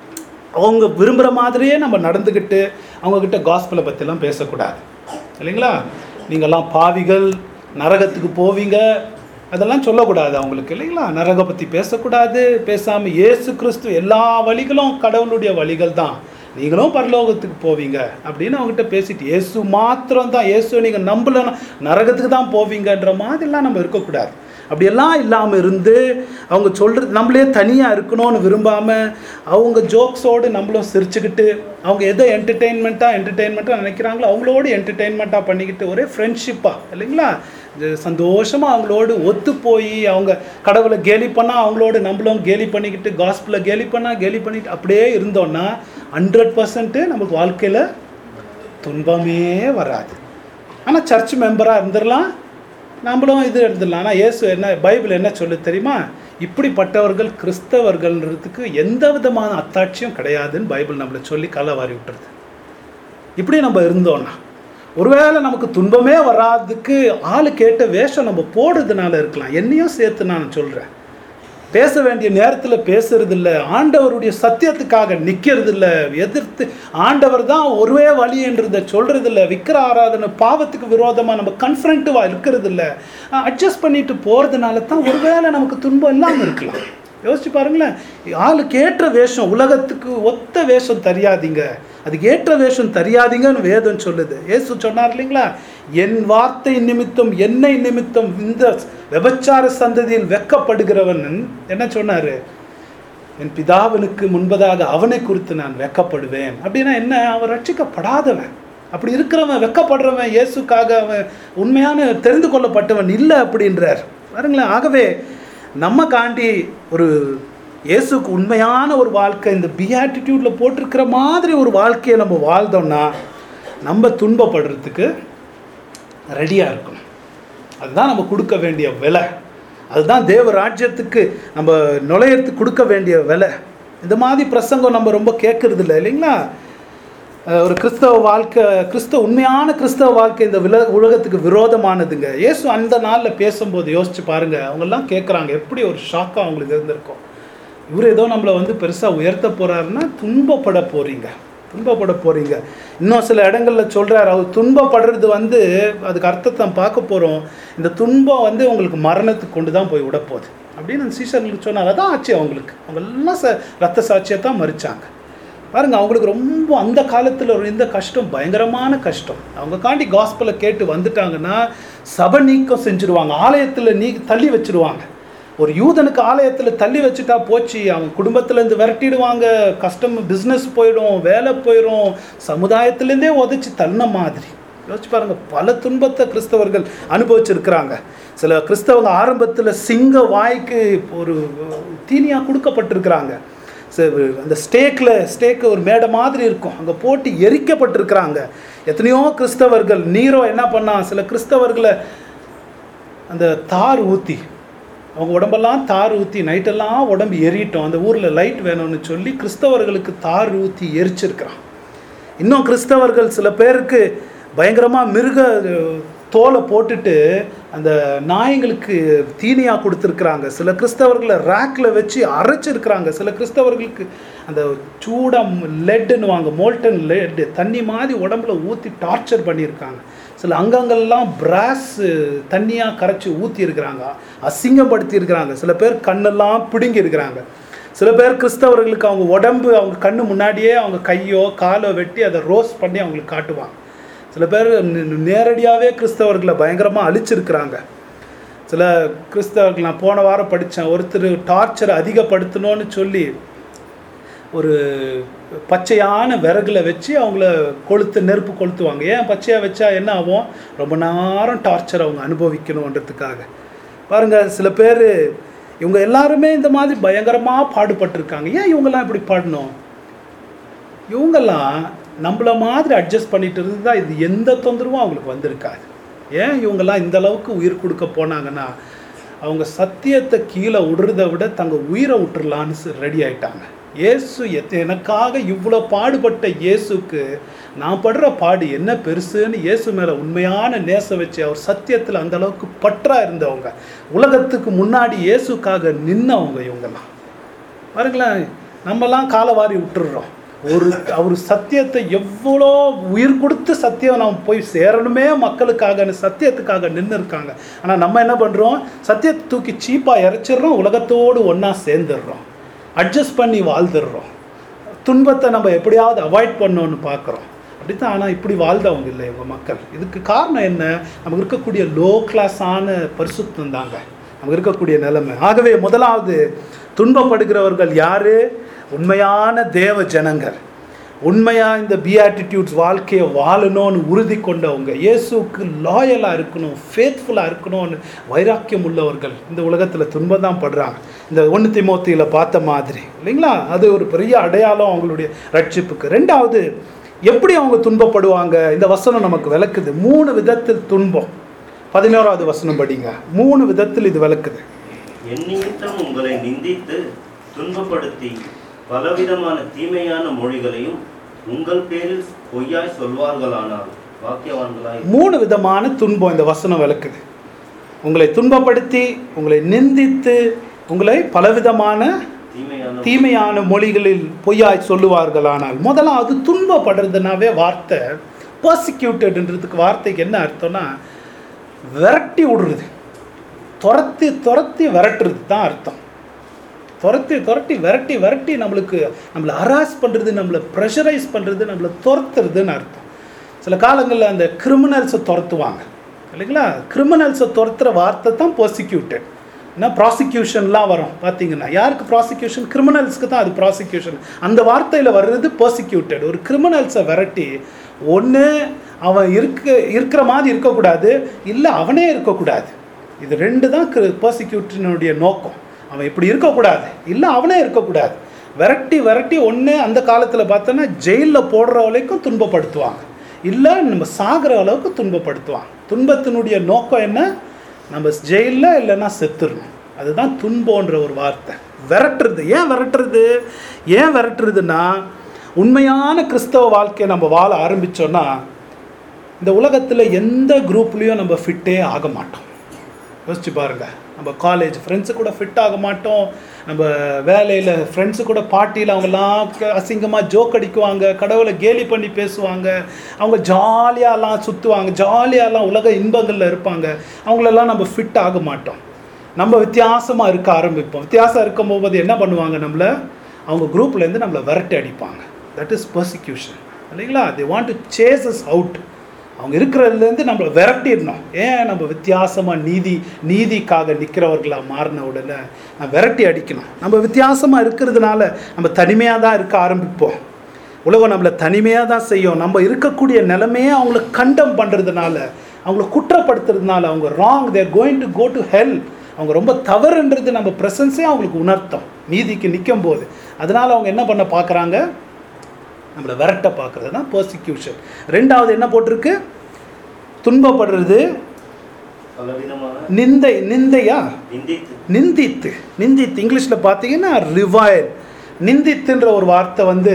[SPEAKER 1] அவங்க விரும்புகிற மாதிரியே நம்ம நடந்துக்கிட்டு அவங்கக்கிட்ட காஸ்பலை பற்றிலாம் பேசக்கூடாது இல்லைங்களா நீங்கள்லாம் பாவிகள் நரகத்துக்கு போவீங்க அதெல்லாம் சொல்லக்கூடாது அவங்களுக்கு இல்லைங்களா நரக பற்றி பேசக்கூடாது பேசாமல் இயேசு கிறிஸ்து எல்லா வழிகளும் கடவுளுடைய வழிகள் தான் நீங்களும் பரலோகத்துக்கு போவீங்க அப்படின்னு அவங்ககிட்ட பேசிட்டு இயேசு மாத்திரம் தான் இயேசு நீங்கள் நம்பலன்னா நரகத்துக்கு தான் போவீங்கன்ற மாதிரிலாம் நம்ம இருக்கக்கூடாது அப்படியெல்லாம் இல்லாமல் இருந்து அவங்க சொல்கிறது நம்மளே தனியாக இருக்கணும்னு விரும்பாமல் அவங்க ஜோக்ஸோடு நம்மளும் சிரிச்சுக்கிட்டு அவங்க எதை என்டர்டெயின்மெண்ட்டாக என்டர்டெயின்மெண்ட்டாக நினைக்கிறாங்களோ அவங்களோட என்டர்டெயின்மெண்ட்டாக பண்ணிக்கிட்டு ஒரே ஃப்ரெண்ட்ஷிப்பாக இல்லைங்களா சந்தோஷமாக அவங்களோடு ஒத்து போய் அவங்க கடவுளை கேலி பண்ணால் அவங்களோட நம்மளும் கேலி பண்ணிக்கிட்டு காஸ்பிளை கேலி பண்ணால் கேலி பண்ணிட்டு அப்படியே இருந்தோம்னா ஹண்ட்ரட் பர்சன்ட்டு நமக்கு வாழ்க்கையில் துன்பமே வராது ஆனால் சர்ச் மெம்பராக இருந்துடலாம் நம்மளும் இது இருந்துடலாம் ஆனால் இயேசு என்ன பைபிள் என்ன சொல்லு தெரியுமா இப்படிப்பட்டவர்கள் கிறிஸ்தவர்கள்ன்றதுக்கு எந்த விதமான அத்தாட்சியும் கிடையாதுன்னு பைபிள் நம்மளை சொல்லி கலவாரி விட்டுருது இப்படி நம்ம இருந்தோம்னா ஒருவேளை நமக்கு துன்பமே வராதுக்கு ஆளு கேட்ட வேஷம் நம்ம போடுறதுனால இருக்கலாம் என்னையும் சேர்த்து நான் சொல்கிறேன் பேச வேண்டிய நேரத்தில் பேசுறது இல்ல ஆண்டவருடைய சத்தியத்துக்காக நிற்கிறது இல்ல எதிர்த்து ஆண்டவர் தான் ஒருவே வழின்றதை சொல்றது இல்ல விக்கிர ஆராதனை பாவத்துக்கு விரோதமாக நம்ம கன்ஃபரண்ட்டிவாக இருக்கிறது இல்ல அட்ஜஸ்ட் பண்ணிட்டு போகிறதுனால தான் ஒருவேளை நமக்கு துன்பம் இல்லாமல் இருக்கலாம் யோசிச்சு பாருங்களேன் ஆளுக்கு ஏற்ற வேஷம் உலகத்துக்கு ஒத்த வேஷம் தெரியாதீங்க அதுக்கு ஏற்ற வேஷம் தெரியாதீங்கன்னு வேதம் சொல்லுது இயேசு சொன்னார் இல்லைங்களா என் வார்த்தை நிமித்தம் என்னை நிமித்தம் இந்த விபச்சார சந்ததியில் வெக்கப்படுகிறவன் என்ன சொன்னாரு என் பிதாவினுக்கு முன்பதாக அவனை குறித்து நான் வெக்கப்படுவேன் அப்படின்னா என்ன அவன் ரட்சிக்கப்படாதவன் அப்படி இருக்கிறவன் வெக்கப்படுறவன் இயேசுக்காக அவன் உண்மையான தெரிந்து கொள்ளப்பட்டவன் இல்லை அப்படின்றார் பாருங்களேன் ஆகவே நம்ம காண்டி ஒரு இயேசுக்கு உண்மையான ஒரு வாழ்க்கை இந்த பிஆட்டிடியூடில் போட்டிருக்கிற மாதிரி ஒரு வாழ்க்கையை நம்ம வாழ்ந்தோம்னா நம்ம துன்பப்படுறதுக்கு ரெடியாக இருக்கணும் அதுதான் நம்ம கொடுக்க வேண்டிய விலை அதுதான் தேவ ராஜ்யத்துக்கு நம்ம நுழையத்துக்கு கொடுக்க வேண்டிய விலை இந்த மாதிரி பிரசங்கம் நம்ம ரொம்ப கேட்கறது இல்லை இல்லைங்களா அஹ் ஒரு கிறிஸ்தவ வாழ்க்கை கிறிஸ்தவ உண்மையான கிறிஸ்தவ வாழ்க்கை இந்த வில உலகத்துக்கு விரோதமானதுங்க இயேசு அந்த நாளில் பேசும்போது யோசிச்சு பாருங்க அவங்கெல்லாம் கேட்குறாங்க எப்படி ஒரு ஷாக்காக அவங்களுக்கு இருந்திருக்கும் இவர் ஏதோ நம்மளை வந்து பெருசாக உயர்த்த போறாருன்னா துன்பப்பட போறீங்க துன்பப்பட போறீங்க இன்னும் சில இடங்கள்ல சொல்றாரு அவர் துன்பப்படுறது வந்து அதுக்கு அர்த்தத்தை பார்க்க போறோம் இந்த துன்பம் வந்து உங்களுக்கு மரணத்துக்கு கொண்டு தான் போய் விட போகுது அப்படின்னு அந்த சீசர்களுக்கு சொன்னார் அதான் ஆச்சு அவங்களுக்கு அவங்க எல்லாம் ச ரத்த சாட்சியை தான் மறிச்சாங்க பாருங்க அவங்களுக்கு ரொம்ப அந்த காலத்தில் ஒரு இந்த கஷ்டம் பயங்கரமான கஷ்டம் அவங்க காண்டி காஸ்பலை கேட்டு வந்துட்டாங்கன்னா சபை நீக்கம் செஞ்சுருவாங்க ஆலயத்தில் நீ தள்ளி வச்சிருவாங்க ஒரு யூதனுக்கு ஆலயத்தில் தள்ளி வச்சுட்டா போச்சு அவன் குடும்பத்துலேருந்து விரட்டிடுவாங்க கஷ்டம் பிஸ்னஸ் போயிடும் வேலை போயிடும் சமுதாயத்திலேருந்தே உதச்சி தள்ளின மாதிரி யோசிச்சு பாருங்க பல துன்பத்தை கிறிஸ்தவர்கள் அனுபவிச்சிருக்கிறாங்க சில கிறிஸ்தவங்க ஆரம்பத்தில் சிங்க வாய்க்கு ஒரு தீனியாக கொடுக்கப்பட்டிருக்கிறாங்க சரி, அந்த ஸ்டேக்கில் ஸ்டேக்கு ஒரு மேடை மாதிரி இருக்கும் அங்கே போட்டு எரிக்கப்பட்டிருக்கிறாங்க எத்தனையோ கிறிஸ்தவர்கள் நீரோ என்ன பண்ணான் சில கிறிஸ்தவர்களை அந்த தார் ஊற்றி அவங்க உடம்பெல்லாம் தார் ஊற்றி நைட்டெல்லாம் உடம்பு எரியட்டும் அந்த ஊரில் லைட் வேணும்னு சொல்லி கிறிஸ்தவர்களுக்கு தார் ஊற்றி எரிச்சிருக்கிறான் இன்னும் கிறிஸ்தவர்கள் சில பேருக்கு பயங்கரமாக மிருக அஹ், தோலை போட்டுட்டு அந்த நாய்ங்களுக்கு தீனியாக கொடுத்துருக்குறாங்க சில கிறிஸ்தவர்களை ரேக்கில் வச்சு அரைச்சிருக்கிறாங்க சில கிறிஸ்தவர்களுக்கு அந்த சூடாக லெட்டுன்னு வாங்க மோல்டன் லெட் தண்ணி மாதிரி உடம்புல ஊற்றி டார்ச்சர் பண்ணியிருக்காங்க சில அங்கங்கள்லாம் பிராஸ் தண்ணியாக கரைச்சி ஊற்றி இருக்கிறாங்க அசிங்கப்படுத்தி இருக்கிறாங்க சில பேர் கண்ணெல்லாம் பிடுங்கி இருக்கிறாங்க சில பேர் கிறிஸ்தவர்களுக்கு அவங்க உடம்பு அவங்க கண்ணு முன்னாடியே அவங்க கையோ காலோ வெட்டி அதை ரோஸ்ட் பண்ணி அவங்களுக்கு காட்டுவாங்க சில பேர் நேரடியாகவே கிறிஸ்தவர்களை பயங்கரமாக அழிச்சிருக்கிறாங்க சில கிறிஸ்தவர்கள் நான் போன வாரம் படித்தேன் ஒருத்தர் டார்ச்சரை அதிகப்படுத்தணும்னு சொல்லி ஒரு பச்சையான விறகுல வச்சு அவங்கள கொளுத்து நெருப்பு கொளுத்துவாங்க ஏன் பச்சையாக வச்சா என்ன ஆகும் ரொம்ப நேரம் டார்ச்சர் அவங்க அனுபவிக்கணுன்றதுக்காக பாருங்க சில பேர் இவங்க எல்லாருமே இந்த மாதிரி பயங்கரமாக பாடுபட்டிருக்காங்க ஏன் இவங்கெல்லாம் இப்படி பாடணும் இவங்கெல்லாம் நம்மள மாதிரி அட்ஜஸ்ட் பண்ணிட்டு இருந்தா இது எந்த தொந்தரவும் அவங்களுக்கு வந்திருக்காது ஏன் இவங்கெல்லாம் இந்த அளவுக்கு உயிர் கொடுக்க போனாங்கன்னா அவங்க சத்தியத்தை கீழே விடுறத விட தங்க உயிரை விட்டுறலான்னு ரெடி ஆயிட்டாங்க இயேசு எத் எனக்காக இவ்வளோ பாடுபட்ட இயேசுக்கு நான் படுற பாடு என்ன பெருசுன்னு இயேசு மேலே உண்மையான நேசம் வச்சு அவர் சத்தியத்தில் அந்த அளவுக்கு பற்றா இருந்தவங்க உலகத்துக்கு முன்னாடி இயேசுக்காக நின்னவங்க இவங்கெல்லாம் பாருங்களேன் நம்மலாம் காலவாரி விட்டுடுறோம் ஒரு அவர் சத்தியத்தை எவ்வளோ உயிர் கொடுத்து சத்தியம் நம்ம போய் சேரணுமே மக்களுக்காக சத்தியத்துக்காக நின்று இருக்காங்க ஆனால் நம்ம என்ன பண்ணுறோம் சத்தியத்தை தூக்கி சீப்பாக இறைச்சிடுறோம் உலகத்தோடு ஒன்றா சேர்ந்துடுறோம் அட்ஜஸ்ட் பண்ணி வாழ்ந்துடுறோம் துன்பத்தை நம்ம எப்படியாவது அவாய்ட் பண்ணோன்னு பார்க்குறோம் அப்படித்தான் ஆனால் இப்படி வாழ்ந்தவங்க இல்லை இவங்க மக்கள் இதுக்கு காரணம் என்ன நமக்கு இருக்கக்கூடிய லோ கிளாஸான பரிசுத்தம் தாங்க நமக்கு இருக்கக்கூடிய நிலைமை ஆகவே முதலாவது துன்பப்படுகிறவர்கள் யாரு உண்மையான தேவ ஜனங்கள் உண்மையா இந்த பிஆட்டிடியூட்ஸ் வாழ்க்கையை வாழணும்னு உறுதி கொண்டவங்க இயேசுக்கு லாயலாக இருக்கணும் ஃபேத்ஃபுல்லாக இருக்கணும்னு வைராக்கியம் உள்ளவர்கள் இந்த உலகத்தில் துன்பம் தான் படுறாங்க இந்த ஒன்று திமோத்தியில் பார்த்த மாதிரி இல்லைங்களா அது ஒரு பெரிய அடையாளம் அவங்களுடைய ரட்சிப்புக்கு ரெண்டாவது எப்படி அவங்க துன்பப்படுவாங்க இந்த வசனம் நமக்கு விளக்குது மூணு விதத்தில் துன்பம் பதினோராவது வசனம் படிங்க மூணு விதத்தில் இது விளக்குது
[SPEAKER 2] என் நிமித்தம் உங்களை நிந்தித்து துன்பப்படுத்தி பலவிதமான தீமையான மொழிகளையும் உங்கள் பேரில் பொய்யாய் சொல்வார்களானால் வாக்கியவான்களாய்
[SPEAKER 1] மூணு விதமான துன்பம் இந்த வசனம் விளக்குது உங்களை துன்பப்படுத்தி உங்களை நிந்தித்து உங்களை பலவிதமான
[SPEAKER 2] தீமையான
[SPEAKER 1] தீமையான மொழிகளில் பொய்யாய் சொல்லுவார்களானால் முதலாவது துன்பப்படுறதுனாவே வார்த்தை பர்சிக்யூட்டட்ன்றதுக்கு வார்த்தைக்கு என்ன அர்த்தம்னா விரட்டி விடுறது துரத்தி துரத்தி விரட்டுறது தான் அர்த்தம் துரத்தி துரட்டி விரட்டி விரட்டி நம்மளுக்கு நம்மளை ஹராஸ் பண்ணுறது நம்மளை ப்ரெஷரைஸ் பண்ணுறது நம்மளை துரத்துறதுன்னு அர்த்தம் சில காலங்களில் அந்த கிரிமினல்ஸை துரத்துவாங்க இல்லைங்களா கிரிமினல்ஸை துரத்துற வார்த்தை தான் ப்ராசிக்யூட்டட் ஏன்னா ப்ராசிக்யூஷன்லாம் வரும் பார்த்தீங்கன்னா யாருக்கு ப்ராசிக்யூஷன் கிரிமினல்ஸ்க்கு தான் அது ப்ராசிக்யூஷன் அந்த வார்த்தையில் வர்றது ப்ராசிக்யூட்டட் ஒரு கிரிமினல்ஸை விரட்டி ஒன்று அவன் இருக்க இருக்கிற மாதிரி இருக்கக்கூடாது இல்லை அவனே இருக்கக்கூடாது இது ரெண்டு தான் ப்ராசிக்யூட்டனுடைய நோக்கம் அவன் இப்படி இருக்கக்கூடாது இல்லை அவனே இருக்கக்கூடாது விரட்டி விரட்டி ஒன்று அந்த காலத்தில் பார்த்தோன்னா ஜெயிலில் போடுற வரைக்கும் துன்பப்படுத்துவாங்க இல்லை நம்ம சாகிற அளவுக்கு துன்பப்படுத்துவாங்க துன்பத்தினுடைய நோக்கம் என்ன நம்ம ஜெயிலில் இல்லைன்னா செத்துடணும் அதுதான் துன்பம்ன்ற ஒரு வார்த்தை விரட்டுறது ஏன் விரட்டுறது ஏன் விரட்டுறதுன்னா உண்மையான கிறிஸ்தவ வாழ்க்கையை நம்ம வாழ ஆரம்பித்தோன்னா இந்த உலகத்தில் எந்த குரூப்லேயும் நம்ம ஃபிட்டே ஆக மாட்டோம் யோசிச்சு பாருங்க நம்ம காலேஜ் ஃப்ரெண்ட்ஸு கூட ஃபிட் ஆக மாட்டோம் நம்ம வேலையில் ஃப்ரெண்ட்ஸு கூட பார்ட்டியில் அவங்கெல்லாம் அசிங்கமாக ஜோக் அடிக்குவாங்க கடவுளை கேலி பண்ணி பேசுவாங்க அவங்க ஜாலியாலாம் சுற்றுவாங்க ஜாலியாலாம் உலக இன்பங்களில் இருப்பாங்க அவங்களெல்லாம் நம்ம ஃபிட் ஆக மாட்டோம் நம்ம வித்தியாசமாக இருக்க ஆரம்பிப்போம் வித்தியாசம் இருக்கும் போது என்ன பண்ணுவாங்க நம்மளை அவங்க குரூப்லேருந்து நம்மளை விரட்டி அடிப்பாங்க தட் இஸ் பர்சிக்யூஷன் இல்லைங்களா they want to chase us out அவங்க இருக்கிறதுலேருந்து நம்மளை விரட்டிடணும் ஏன் நம்ம வித்தியாசமாக நீதி நீதிக்காக நிற்கிறவர்களாக மாறின உடனே நான் விரட்டி அடிக்கணும் நம்ம வித்தியாசமாக இருக்கிறதுனால நம்ம தனிமையாக தான் இருக்க ஆரம்பிப்போம் உலகம் நம்மளை தனிமையாக தான் செய்யும் நம்ம இருக்கக்கூடிய நிலைமையே அவங்கள கண்டம் பண்ணுறதுனால அவங்கள குற்றப்படுத்துறதுனால அவங்க wrong they're going to go to hell அவங்க ரொம்ப தவறுன்றது நம்ம ப்ரெசன்ஸே அவங்களுக்கு உணர்த்தம் நீதிக்கு நிற்கும் போது அதனால் அவங்க என்ன பண்ண பார்க்குறாங்க நம்மளை விரட்ட பார்க்குறது தான் பர்சிக்யூஷன் ரெண்டாவது என்ன போட்டிருக்கு துன்பப்படுறது
[SPEAKER 2] பலவிதமான
[SPEAKER 1] நிந்தை நிந்தையா
[SPEAKER 2] நிந்தித்து
[SPEAKER 1] நிந்தித்து நிந்தித்து இங்கிலீஷில் பார்த்தீங்கன்னா ரிவைல் நிந்தித்துன்ற ஒரு வார்த்தை வந்து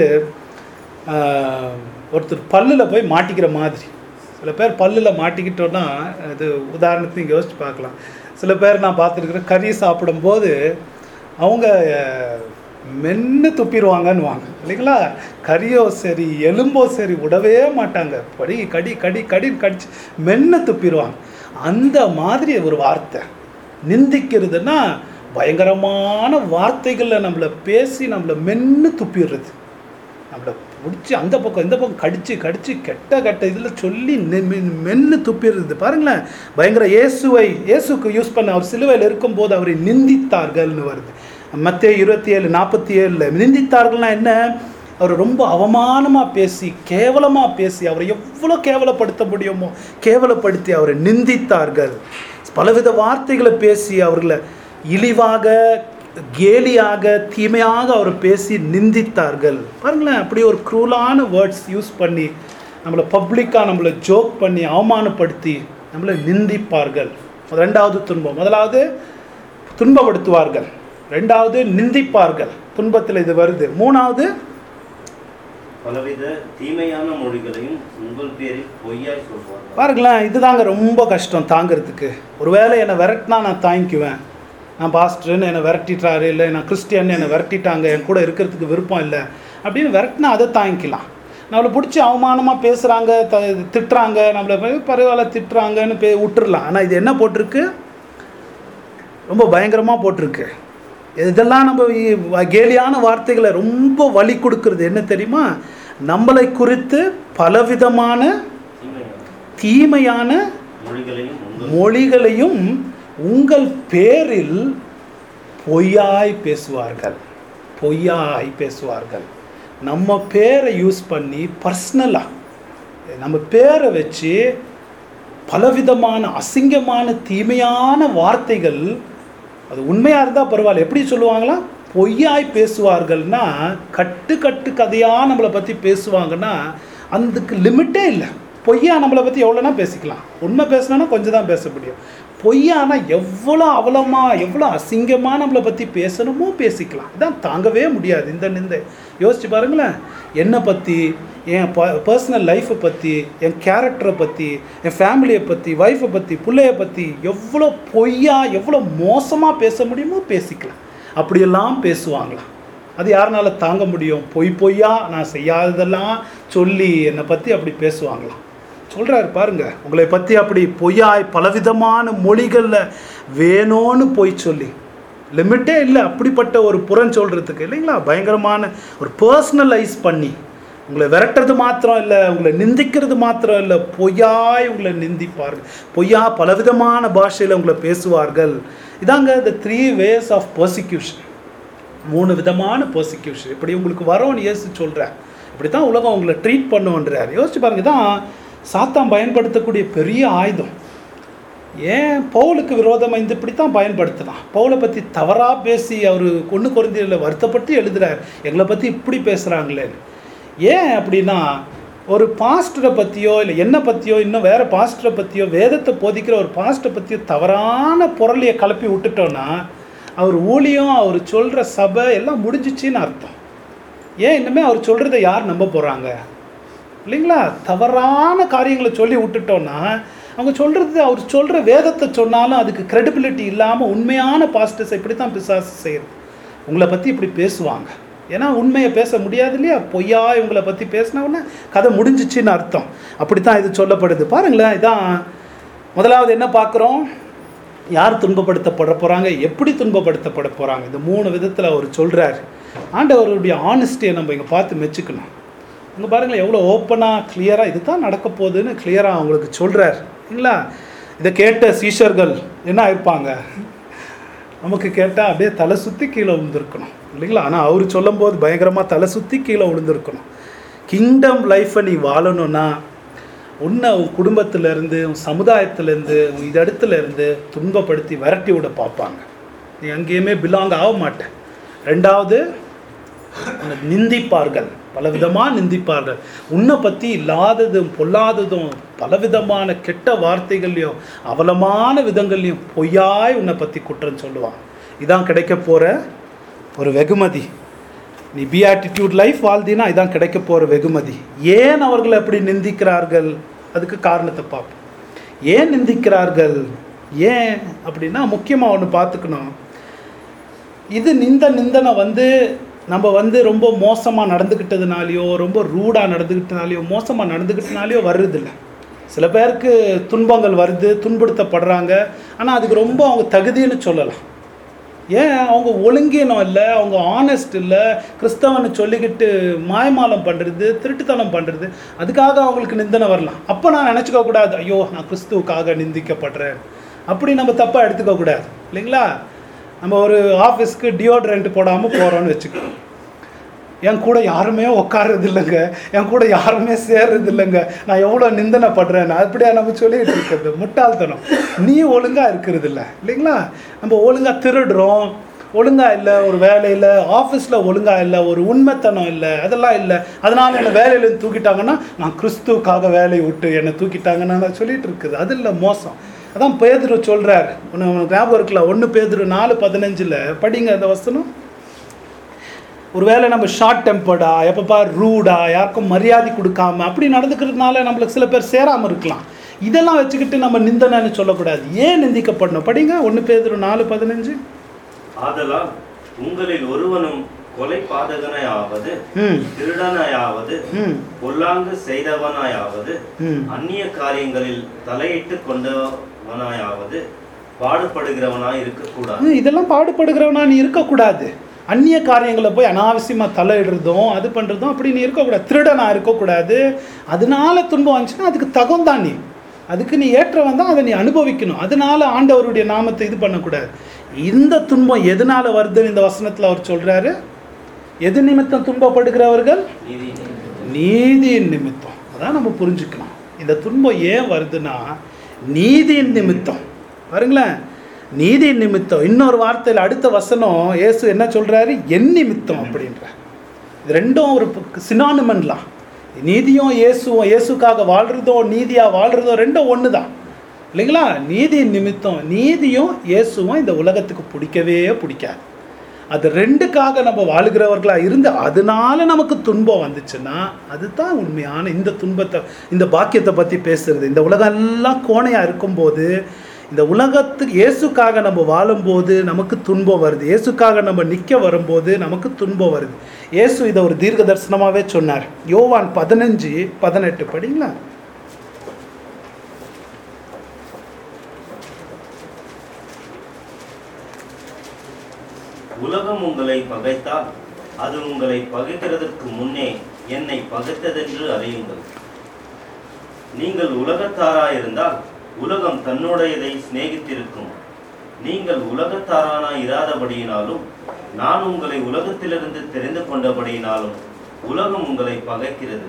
[SPEAKER 1] ஆஹ், ஒருத்தர் பல்லில் போய் மாட்டிக்கிற மாதிரி சில பேர் பல்லில் மாட்டிக்கிட்டோன்னா அது உதாரணத்துக்கு யோசிச்சு பார்க்கலாம் சில பேர் நான் பார்த்துருக்குறேன் கறி சாப்பிடும்போது அவங்க அஹ், மென்னு துப்பிடுவாங்கன்னு வாங்க இல்லைங்களா கறியோ சரி எலும்போ சரி விடவே மாட்டாங்க படி கடி கடி கடின்னு கடிச்சு மென்னு துப்பிடுவாங்க அந்த மாதிரி ஒரு வார்த்தை நிந்திக்கிறதுனா பயங்கரமான வார்த்தைகளில் நம்மளை பேசி நம்மளை மென்னு துப்பிடுறது நம்மளை பிடிச்சி அந்த பக்கம் இந்த பக்கம் கடிச்சு கடிச்சு கெட்ட கெட்ட இதில் சொல்லி நெ- மெ- மென்னு துப்பிடுறது பாருங்களேன் பயங்கர இயேசுவை இயேசுக்கு யூஸ் பண்ண அவர் சிலுவையில் இருக்கும்போது அவரை நிந்தித்தார்கள்னு வருது மத்திய இருபத்தி ஏழு நாற்பத்தி ஏழில் நிந்தித்தார்கள்னா என்ன அவர் ரொம்ப அவமானமாக பேசி கேவலமாக பேசி அவரை எவ்வளோ கேவலப்படுத்த முடியுமோ கேவலப்படுத்தி அவரை நிந்தித்தார்கள் பலவித வார்த்தைகளை பேசி அவர்களை இழிவாக கேலியாக தீமையாக அவர் பேசி நிந்தித்தார்கள் பாருங்களேன் அப்படி ஒரு க்ரூலான வேர்ட்ஸ் யூஸ் பண்ணி நம்மளை பப்ளிக்காக நம்மளை ஜோக் பண்ணி அவமானப்படுத்தி நம்மளை நிந்திப்பார்கள் ரெண்டாவது துன்பம் முதலாவது துன்பப்படுத்துவார்கள் ரெண்டாவது நிந்திப்பார்கள் துன்பத்தில் இது வருது மூணாவது
[SPEAKER 2] பலவித தீமையான மொழிகளையும் உங்கள் பேரில் பொய்யாய் சொல்வார்கள்
[SPEAKER 1] பாருங்களேன் இதுதாங்க ரொம்ப கஷ்டம் தாங்கிறதுக்கு ஒருவேளை என்னை விரட்டினா நான் தாங்கிக்குவேன் நான் பாஸ்டர்னு என்னை விரட்டிட்டாரு இல்லை நான் கிறிஸ்டியன் என்னை விரட்டிட்டாங்க என் கூட இருக்கிறதுக்கு விருப்பம் இல்லை அப்படின்னு விரட்டினா அதை தாங்கிக்கலாம் நம்மளை பிடிச்சி அவமானமாக பேசுகிறாங்க த திட்டுறாங்க நம்மளை ப- பரவாயில்ல திட்டுறாங்கன்னு பே விட்டுறலாம் ஆனால் இது என்ன போட்டிருக்கு ரொம்ப பயங்கரமாக போட்டிருக்கு இதெல்லாம் நம்ம இ- கேலியான வார்த்தைகளை ரொம்ப வலி கொடுக்கறது என்ன தெரியுமா நம்மளை குறித்து பலவிதமான
[SPEAKER 2] தீமையான
[SPEAKER 1] தீமையான
[SPEAKER 2] மொழிகளையும் உங்கள்
[SPEAKER 1] மொழிகளையும் உங்கள் பேரில் பொய்யாய் பேசுவார்கள் பொய்யாய் பேசுவார்கள் நம்ம பேரை யூஸ் பண்ணி பர்சனலாக நம்ம பேரை வச்சு பலவிதமான அசிங்கமான தீமையான வார்த்தைகள் அது உண்மையாக இருந்தால் பரவாயில்ல எப்படி சொல்லுவாங்களா பொய்யாய் பேசுவார்கள்னா கட்டு கட்டு கதையாக நம்மளை பற்றி பேசுவாங்கன்னா அதுக்கு லிமிட்டே இல்லை பொய்யா நம்மளை பற்றி எவ்வளோனா பேசிக்கலாம் உண்மை பேசினா கொஞ்சம் தான் பேச முடியும் பொய்யானா எவ்வளோ அவலமாக எவ்வளோ அசிங்கமாக நம்மளை பற்றி பேசணுமோ பேசிக்கலாம் இதான் தாங்கவே முடியாது இந்த நிந்தை யோசிச்சு பாருங்களேன் என்னை பற்றி என் ப பர்சனல் லைஃப்பை பற்றி என் கேரக்டரை பற்றி என் ஃபேமிலியை பற்றி ஒய்ஃபை பற்றி பிள்ளைய பற்றி எவ்வளோ பொய்யா எவ்வளோ மோசமாக பேச முடியுமோ பேசிக்கலாம் அப்படியெல்லாம் பேசுவாங்களாம் அது யாருனால தாங்க முடியும் பொய் பொய்யா நான் செய்யாததெல்லாம் சொல்லி என்னை பற்றி அப்படி பேசுவாங்களாம் சொல்கிறாரு பாருங்க உங்களை பற்றி அப்படி பொய்யாய் பலவிதமான மொழிகளில் வேணும்னு பொய் சொல்லி லிமிட்டே இல்லை அப்படிப்பட்ட ஒரு புறம் சொல்கிறதுக்கு இல்லைங்களா பயங்கரமான ஒரு பர்சனலைஸ் பண்ணி உங்களை விரட்டுறது மாத்திரம் இல்லை உங்களை நிந்திக்கிறது மாத்திரம் இல்லை பொய்யாய் உங்களை நிந்திப்பார்கள் பொய்யா பலவிதமான பாஷையில் உங்களை பேசுவார்கள் இதாங்க the three ways of persecution மூணு விதமான பர்சிக்யூஷன் இப்படி உங்களுக்கு வரும்னு இயேசு சொல்கிறார் இப்படி தான் உலகம் உங்களை ட்ரீட் பண்ணுன்றார் யோசிச்சு பாருங்க தான் சாத்தான் பயன்படுத்தக்கூடிய பெரிய ஆயுதம் ஏன் பவுலுக்கு விரோதமாக இந்த இப்படி தான் பயன்படுத்தலாம் பவுலை பற்றி தவறாக பேசி அவர் ஒன்று குறைந்தியில் வருத்தப்பட்டு எழுதுறார் எங்களை பற்றி இப்படி பேசுகிறாங்களேன்னு ஏன் அப்படின்னா ஒரு பாஸ்டரை பற்றியோ இல்லை என்ன பற்றியோ இன்னும் வேறு பாஸ்டரை பற்றியோ வேதத்தை போதிக்கிற ஒரு பாஸ்டரை பற்றியோ தவறான பொருளையை கலப்பி விட்டுட்டோன்னா அவர் ஊழியம் அவர் சொல்கிற சபை எல்லாம் முடிஞ்சிச்சின்னு அர்த்தம் ஏன் இன்னுமே அவர் சொல்கிறத யார் நம்ப போகிறாங்க இல்லைங்களா தவறான காரியங்களை சொல்லி விட்டுட்டோன்னா அவங்க சொல்கிறது அவர் சொல்கிற வேதத்தை சொன்னாலும் அதுக்கு credibility இல்லாமல் உண்மையான பாஸ்டர்ஸ் இப்படி தான் பிசாசு செய்யுது உங்களை பற்றி இப்படி பேசுவாங்க ஏன்னா உண்மையை பேச முடியாது இல்லையா பொய்யா இவங்களை பற்றி பேசினவுடனே கதை முடிஞ்சிச்சின்னு அர்த்தம் அப்படி தான் இது சொல்லப்படுது பாருங்களேன் இதான் முதலாவது என்ன பார்க்குறோம் யார் துன்பப்படுத்தப்பட போகிறாங்க எப்படி துன்பப்படுத்தப்பட போகிறாங்க இந்த மூணு விதத்தில் அவர் சொல்கிறார் ஆண்டவருடைய ஆனஸ்டியை நம்ம இங்கே பார்த்து மெச்சுக்கணும் இங்கே பாருங்களேன் எவ்வளோ ஓப்பனாக கிளியராக இது தான் நடக்க போகுதுன்னு கிளியராக அவங்களுக்கு சொல்கிறார் இல்லைங்களா இதை கேட்ட சீஷர்கள் என்ன ஆயிருப்பாங்க நமக்கு கேட்டால் அப்படியே தலை சுற்றி கீழே விழுந்திருக்கணும் இல்லைங்களா ஆனால் அவர் சொல்லும்போது பயங்கரமாக தலை சுற்றி கீழே விழுந்திருக்கணும் கிங்டம் லைஃப்பை நீ வாழணும்னா உன்னை உன் குடும்பத்திலேருந்து உன் சமுதாயத்திலேருந்து உன் இது இடத்துல இருந்து துன்பப்படுத்தி விரட்டி விட பார்ப்பாங்க நீ எங்கேயுமே பிலாங் ஆக மாட்டேன் ரெண்டாவது உன்னை நிந்திப்பார்கள் பலவிதமாக நிந்திப்பார்கள் உன்னை பற்றி இல்லாததும் பொல்லாததும் பலவிதமான கெட்ட வார்த்தைகள்லையும் அவலமான விதங்கள்லையும் பொய்யாய் உன்னை பற்றி குற்றம் சொல்லுவான் இதான் கிடைக்க போகிற ஒரு வெகுமதி நீ பிஆட்டிடியூட் லைஃப் வாழ்ந்தீன்னா இதான் கிடைக்க போகிற வெகுமதி ஏன் அவர்கள் அப்படி நிந்திக்கிறார்கள் அதுக்கு காரணத்தை பார்ப்போம் ஏன் நிந்திக்கிறார்கள் ஏன் அப்படின்னா முக்கியமாக ஒன்று பார்த்துக்கணும் இது நிந்த நிந்தனை வந்து நம்ம வந்து ரொம்ப மோசமாக நடந்துக்கிட்டதுனாலையோ ரொம்ப ரூடாக நடந்துக்கிட்டனாலையோ மோசமாக நடந்துக்கிட்டனாலையோ வர்றதில்ல சில பேருக்கு துன்பங்கள் வருது துன்புறுத்தப்படுறாங்க ஆனால் அதுக்கு ரொம்ப அவங்க தகுதின்னு சொல்லலாம் ஏன் அவங்க ஒழுங்கீனம் இல்லை அவங்க ஆனஸ்ட் இல்லை கிறிஸ்தவனை சொல்லிக்கிட்டு மாயமாலம் பண்ணுறது திருட்டுத்தனம் பண்ணுறது அதுக்காக அவங்களுக்கு நிந்தனை வரலாம் அப்போ நான் நினச்சிக்க கூடாது ஐயோ நான் கிறிஸ்துவுக்காக நிந்திக்கப்படுறேன் அப்படி நம்ம தப்பாக எடுத்துக்க கூடாது இல்லைங்களா நம்ம ஒரு ஆஃபீஸ்க்கு டியோட்ரண்ட் போடாமல் போகிறோன்னு வச்சுக்கோ என் கூட யாருமே உட்கார்றது இல்லைங்க என் கூட யாருமே சேர்றது இல்லைங்க நான் எவ்வளோ நிந்தனைப்படுறேன் அப்படியா நம்ம சொல்லிட்டு இருக்கிறது முட்டாள்தனம் நீ ஒழுங்காக இருக்கிறது இல்லை இல்லைங்களா நம்ம ஒழுங்காக திருடுறோம் ஒழுங்காக இல்லை ஒரு வேலையில் ஆஃபீஸில் ஒழுங்காக இல்லை ஒரு உண்மைத்தனம் இல்லை அதெல்லாம் இல்லை அதனால் என்னை வேலையிலேருந்து தூக்கிட்டாங்கன்னா நான் கிறிஸ்துவுக்காக வேலையை விட்டு என்னை தூக்கிட்டாங்கன்னு நான் சொல்லிட்டு இருக்குது அது இல்லை மோசம் அதான் பேதுரு சொல்கிறார் ஒன்று ஞாபகம் இருக்குல்ல ஒன்று பேதுரு நாலு பதினஞ்சில் படிங்க அந்த வசனம் ஒருவேளை நம்ம ஷார்ட் டெம்பர்டா எப்பப்பா ரூடா யாருக்கும் மரியாதை கொடுக்காம அப்படி நடந்துக்கிறதுனால நம்மளுக்கு சில பேர் சேராமல் இருக்கலாம் இதெல்லாம் வச்சுக்கிட்டு நம்ம நிந்தனைன்னு சொல்லக்கூடாது ஏன் நிந்திக்கப்படணும் படிங்க ஒன்று பேதுரு நாலு பதினஞ்சு
[SPEAKER 2] ஆதலால் உங்களில் ஒருவனும் கொலை பாதகனாயாவது
[SPEAKER 1] ம்
[SPEAKER 2] திருடனாயாவது
[SPEAKER 1] ம்
[SPEAKER 2] பொல்லாங்கு செய்தவனாயாவது
[SPEAKER 1] ம்
[SPEAKER 2] அந்நிய காரியங்களில் தலையிட்டு கொண்டவனாயாவது பாடுபடுகிறவனாய் இருக்கக்கூடாது
[SPEAKER 1] ம், இதெல்லாம் பாடுபடுகிறவனா நீ இருக்கக்கூடாது அந்நிய காரியங்களை போய் அனாவசியமாக தலையிடுறதும் அது பண்ணுறதும் அப்படி நீ இருக்கக்கூடாது திருடனா இருக்கக்கூடாது அதனால துன்பம் வந்துச்சுன்னா அதுக்கு தகுந்தான் நீ அதுக்கு நீ ஏற்றவன் தான் அதை நீ அனுபவிக்கணும் அதனால ஆண்டவருடைய நாமத்தை இது பண்ணக்கூடாது இந்த துன்பம் எதனால வருதுன்னு இந்த வசனத்தில் அவர் சொல்றாரு எது நிமித்தம் துன்பப்படுகிறவர்கள்
[SPEAKER 2] நீதி
[SPEAKER 1] நீதியின் நிமித்தம் அதான் நம்ம புரிஞ்சுக்கணும் இந்த துன்பம் ஏன் வருதுன்னா நீதியின் நிமித்தம் பாருங்களேன் நீதியின் நிமித்தம் இன்னொரு வார்த்தையில் அடுத்த வசனம் இயேசு என்ன சொல்றாரு என் நிமித்தம் அப்படின்ற இது ரெண்டும் ஒரு சினானிமன்லாம் நீதியும் இயேசுவும் இயேசுக்காக வாழ்றதோ நீதியா வாழ்றதோ ரெண்டும் ஒன்று தான் இல்லைங்களா நீதியின் நிமித்தம் நீதியும் இயேசுவும் இந்த உலகத்துக்கு பிடிக்கவே பிடிக்காது அது ரெண்டுக்காக நம்ம வாழுகிறவர்களா இருந்து அதனால நமக்கு துன்பம் வந்துச்சுன்னா அதுதான் உண்மையான இந்த துன்பத்தை இந்த பாக்கியத்தை பற்றி பேசுறது இந்த உலகம் எல்லாம் கோணையாக இருக்கும்போது இந்த உலகத்துக்கு இயேசுக்காக நம்ம வாழும்போது நமக்கு துன்பம் வருது இயேசுக்காக நம்ம நிற்க வரும்போது நமக்கு துன்பம் வருது இயேசு இதை ஒரு தீர்க்க தரிசனமாகவே சொன்னார் யோவான் பதினஞ்சு பதினெட்டு படிங்களா
[SPEAKER 2] உலகம் உங்களை பகைத்தால் அது உங்களை பகைக்கிறதற்கு முன்னே என்னை பகைத்ததென்று அறியுங்கள் நீங்கள் உலகத்தாராயிருந்தால் உலகம் தன்னுடையதை சிநேகித்திருக்கும் நீங்கள் உலகத்தாரானாய் இராதபடியினாலும் நான் உங்களை உலகத்திலிருந்து தெரிந்து கொண்டபடியினாலும் உலகம் உங்களை பகைக்கிறது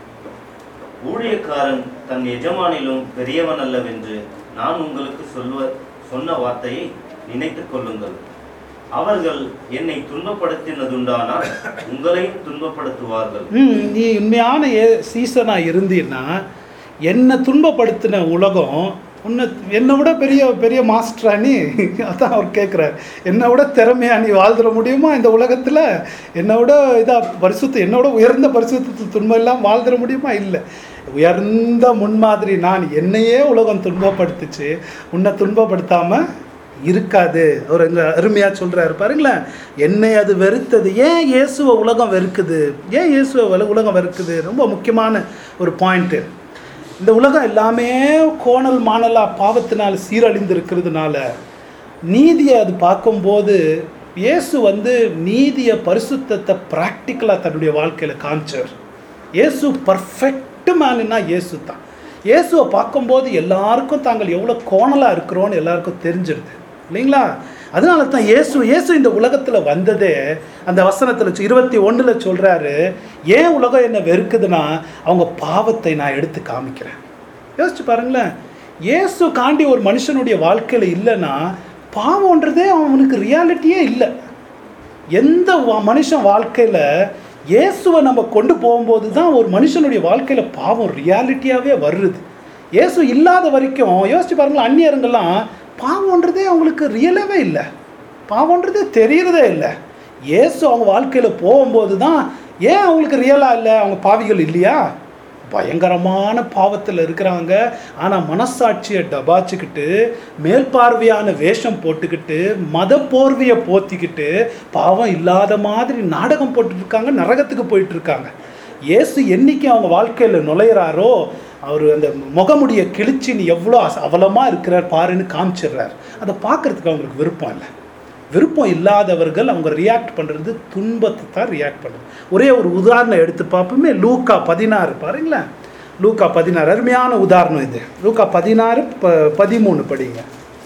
[SPEAKER 2] ஊழியக்காரன் தன் எஜமானிலும் பெரியவன் அல்லவென்று நான் உங்களுக்கு சொல்வ சொன்ன வார்த்தையை நினைத்துக் கொள்ளுங்கள் அவர்கள் என்னை துன்பப்படுத்தினதுண்டானால் உங்களையும் துன்பப்படுத்துவார்கள்
[SPEAKER 1] ம், நீ உண்மையான ஏ சீசனா இருந்தீன்னா என்னை துன்பப்படுத்தின உலகம் உன்னை என்னை விட பெரிய பெரிய மாஸ்டரா நீ அதான் அவர் கேட்குறார் என்னை விட திறமையா நீ வாழ்ந்துட முடியுமா இந்த உலகத்தில் என்னை விட இதாக பரிசுத்த என்னை விட உயர்ந்த பரிசுத்த துன்பம் எல்லாம் வாழ்ந்துட முடியுமா இல்லை உயர்ந்த முன்மாதிரி நான் என்னையே உலகம் துன்பப்படுத்துச்சு உன்னை துன்பப்படுத்தாமல் இருக்காது அவர் இங்க அருமையா சொல்றாரு பாருங்களேன் என்னை அது வெறுத்தது ஏன் இயேசுவை உலகம் வெறுக்குது ஏன் இயேசுவை உல- உலகம் வெறுக்குது ரொம்ப முக்கியமான ஒரு பாயிண்ட்டு இந்த உலகம் எல்லாமே கோணல் மாணலா பாவத்தினால் சீரழிந்து இருக்கிறதுனால நீதியை அது பார்க்கும்போது இயேசு வந்து நீதியை பரிசுத்தத்தை ப்ராக்டிக்கலாக தன்னுடைய வாழ்க்கையில் காமிச்சார் இயேசு பர்ஃபெக்ட் மேனுன்னா இயேசு தான் இயேசுவை பார்க்கும்போது எல்லாருக்கும் தாங்கள் எவ்வளோ கோணலாக இருக்கிறோன்னு எல்லாருக்கும் தெரிஞ்சிருது இல்லைங்களா அதனால தான் இயேசு இயேசு இந்த உலகத்தில் வந்ததே அந்த வசனத்தில் இருபத்தி ஒன்றில் சொல்கிறாரு ஏன் உலகம் என்ன வெறுக்குதுன்னா அவங்க பாவத்தை நான் எடுத்து காமிக்கிறேன் யோசிச்சு பாருங்களேன் இயேசு காண்டி ஒரு மனுஷனுடைய வாழ்க்கையில் இல்லைன்னா பாவம்ன்றதே அவனுக்கு ரியாலிட்டியே இல்லை எந்த வா- மனுஷன் வாழ்க்கையில் இயேசுவை நம்ம கொண்டு போகும்போது தான் ஒரு மனுஷனுடைய வாழ்க்கையில் பாவம் ரியாலிட்டியாகவே வருது இயேசு இல்லாத வரைக்கும் யோசிச்சு பாருங்களேன் அந்நியருங்கெல்லாம் பாவம்ன்றதே அவங்களுக்கு ரியலாகவே இல்லை பாவம்ன்றதே தெரியறதே இல்லை இயேசு அவங்க வாழ்க்கையில் போகும்போது தான் ஏன் அவங்களுக்கு ரியலாக இல்லை அவங்க பாவிகள் இல்லையா பயங்கரமான பாவத்தில் இருக்கிறாங்க ஆனால் மனசாட்சியை டபாச்சுக்கிட்டு மேல்பார்வையான வேஷம் போட்டுக்கிட்டு மத போர்வையை போத்திக்கிட்டு பாவம் இல்லாத மாதிரி நாடகம் போட்டுட்டு இருக்காங்க நரகத்துக்கு போயிட்டு இருக்காங்க இயேசு என்னைக்கு அவங்க வாழ்க்கையில் நுழையிறாரோ அவர் அந்த முகமுடிய கிழிச்சு நீ எவ்வளோ அவலமாக இருக்கிறார் பாருன்னு காமிச்சிடுறார் அதை பார்க்கறதுக்கு அவங்களுக்கு விருப்பம் இல்லை விருப்பம் இல்லாதவர்கள் அவங்க ரியாக்ட் பண்ணுறது துன்பத்தை தான் ரியாக்ட் பண்ணுறது ஒரே ஒரு உதாரணம் எடுத்து பார்ப்போமே லூக்கா பதினாறு பாருங்களேன் லூக்கா பதினாறு அருமையான உதாரணம் இது லூக்கா பதினாறு ப பதிமூணு படிங்க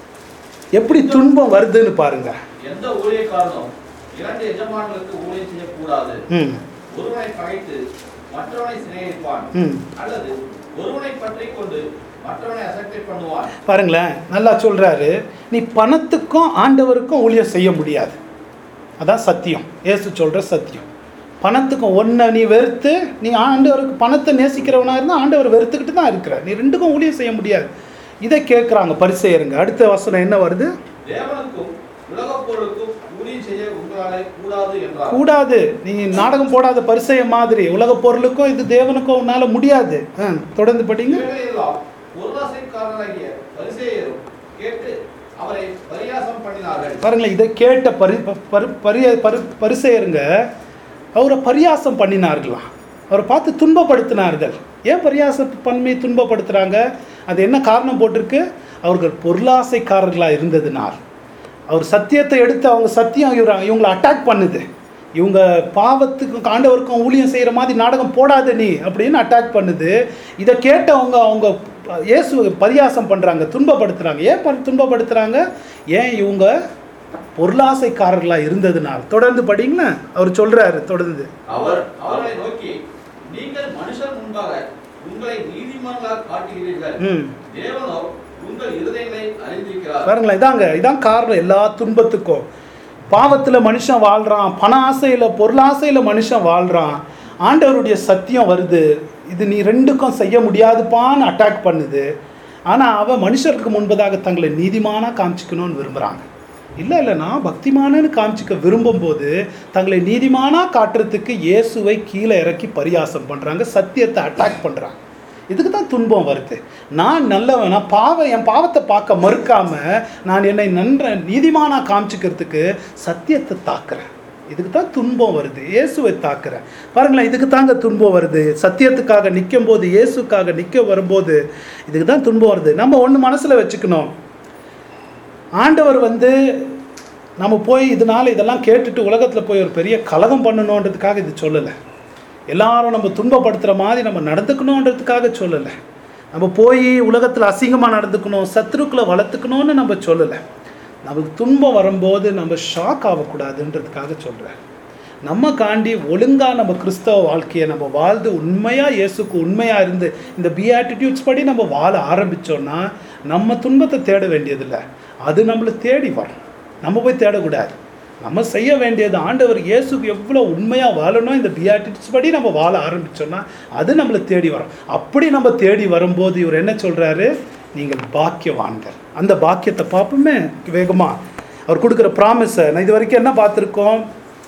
[SPEAKER 1] எப்படி துன்பம் வருதுன்னு பாருங்க
[SPEAKER 3] எந்த ஊழியக்காரனும் இரண்டு எஜமான்களுக்கு ஊழியம் செய்யக்கூடாது
[SPEAKER 1] ம்
[SPEAKER 3] ஒருவனை பகைத்து மற்றவனை சிநேகிப்பான்
[SPEAKER 1] ம்
[SPEAKER 3] அல்லது ஒருவனை பற்றிக் கொண்டு மற்றவனை அசட்டை பண்ணுவான்
[SPEAKER 1] பாருங்களேன் நல்லா சொல்றாரு நீ பணத்துக்கும் ஆண்டவருக்கும் ஊழியம் செய்ய முடியாது அதான் சத்தியம் இயேசு சொல்ற சத்தியம் பணத்துக்கும் ஒன்றை நீ வெறுத்து நீ ஆண்டவருக்கு பணத்தை நேசிக்கிறவனா இருந்தால் ஆண்டவர் வெறுத்துக்கிட்டு தான் இருக்கிற நீ ரெண்டுக்கும் ஊழியம் செய்ய முடியாது இதை கேட்குறாங்க பரிசெயருங்க அடுத்த வசனம் என்ன வருது
[SPEAKER 3] தேவனுக்கும் உலகப் பொருளுக்கும் ஊழியம் செய்ய உங்களாலே கூடாது என்றார்
[SPEAKER 1] கூடாது நீ நாடகம் போடாத பரிசெய மாதிரி உலக பொருளுக்கும் இது தேவனுக்கும் உன்னால முடியாது ஆ, தொடர்ந்து படிங்க
[SPEAKER 3] இவைகளெல்லாம் பொருளாசைக்காரனாகிய பரிசேயரும் கேட்டு அவரை பரியாசம் பண்ணினார்கள்
[SPEAKER 1] பாருங்களேன் இதை கேட்ட பரி பரி பரிய பரி பரிசெயருங்க அவரை பரியாசம் பண்ணினார்களாம் அவரை பார்த்து துன்பப்படுத்தினார்கள் ஏன் பரியாசம் பண்ணி துன்பப்படுத்துகிறாங்க அது என்ன காரணம் போட்டிருக்கு அவர்கள் பொருளாசைக்காரர்களாக இருந்ததுனால் அவர் சத்தியத்தை எடுத்து அவங்க சத்தியம் இவர இவங்களை அட்டாக் பண்ணுது இவங்க பாவத்துக்கும் ஆண்டவருக்கும் ஊழியம் செய்கிற மாதிரி நாடகம் போடாத நீ அப்படின்னு அட்டாக் பண்ணுது இதை கேட்டவங்க அவங்க இயேசு பரியாசம் பண்ணுறாங்க துன்பப்படுத்துகிறாங்க ஏன் ப- துன்பப்படுத்துகிறாங்க ஏன் இவங்க பொருளாசைக்காரர்களாக இருந்ததுனால் தொடர்ந்து படிங்களேன் அவர் சொல்கிறாரு தொடர்ந்து
[SPEAKER 2] அவர்
[SPEAKER 3] அவர்களை நோக்கி நீங்கள் மனுஷர் முன்பாக உங்களை நீதிமான்களாக காட்டுகிறீர்கள்
[SPEAKER 1] ம்
[SPEAKER 3] தேவனோ உங்கள் இருதயங்களை அறிந்திருக்கிறார்
[SPEAKER 1] பாருங்களேன் இதாங்க இதான் காரணம் எல்லா துன்பத்துக்கும் பாவத்தில் மனுஷன் வாழ்கிறான் பண ஆசையில் பொருளாசையில் மனுஷன் வாழ்கிறான் ஆண்டவருடைய சத்தியம் வருது இது நீ ரெண்டுக்கும் செய்ய முடியாதுப்பான்னு அட்டாக் பண்ணுது ஆனால் அவன் மனுஷருக்கு முன்பதாக தங்களை நீதிமானாக காமிச்சிக்கணும்னு விரும்புகிறாங்க இல்லை இல்லை நான் பக்திமானன்னு காமிச்சிக்க விரும்பும்போது தங்களை நீதிமானாக காட்டுறதுக்கு இயேசுவை கீழே இறக்கி பரியாசம் பண்ணுறாங்க சத்தியத்தை அட்டாக் பண்ணுறாங்க இதுக்கு தான் துன்பம் வருது நான் நல்லவன் நான் பாவம் என் பாவத்தை பார்க்க மறுக்காம நான் என்னை நன்ற நீதிமானா காமிச்சிக்கிறதுக்கு சத்தியத்தை தாக்குறேன் இதுக்கு தான் துன்பம் வருது இயேசுவை தாக்குறேன் பாருங்களேன் இதுக்கு தாங்க துன்பம் வருது சத்தியத்துக்காக நிற்கும் போது இயேசுக்காக நிற்க வரும்போது இதுக்கு தான் துன்பம் வருது நம்ம ஒன்று மனசில் வச்சுக்கணும் ஆண்டவர் வந்து நம்ம போய் இதனால இதெல்லாம் கேட்டுட்டு உலகத்தில் போய் ஒரு பெரிய கலகம் பண்ணணுன்றதுக்காக இது சொல்லலை எல்லாரும் நம்ம துன்பப்படுத்துகிற மாதிரி நம்ம நடந்துக்கணுன்றதுக்காக சொல்லலை நம்ம போய் உலகத்தில் அசிங்கமாக நடந்துக்கணும் சத்துருக்களை வளர்த்துக்கணும்னு நம்ம சொல்லலை நமக்கு துன்பம் வரும்போது நம்ம ஷாக் ஆகக்கூடாதுன்றதுக்காக சொல்கிறேன் நம்ம காண்டி ஒழுங்காக நம்ம கிறிஸ்தவ வாழ்க்கையை நம்ம வாழ்ந்து உண்மையாக இயேசுக்கு உண்மையாக இருந்து இந்த பிஆட்டிடியூட்ஸ் படி நம்ம வாழ ஆரம்பித்தோன்னா நம்ம துன்பத்தை தேட வேண்டியதில்லை அது நம்மளை தேடி வரும் நம்ம போய் தேடக்கூடாது நம்ம செய்ய வேண்டியது ஆண்டவர் இயேசுக்கு எவ்வளோ உண்மையாக வாழணும் இந்த பிஆட்டிடியூட்ஸ் படி நம்ம வாழ ஆரம்பித்தோன்னா அது நம்மளை தேடி வரும் அப்படி நம்ம தேடி வரும்போது இவர் என்ன சொல்கிறாரு நீங்கள் பாக்கியவான்கள் அந்த பாக்கியத்தை பார்ப்போமே வேகமாக அவர் கொடுக்குற ப்ராமிஸை நான் இது வரைக்கும் என்ன பார்த்துருக்கோம்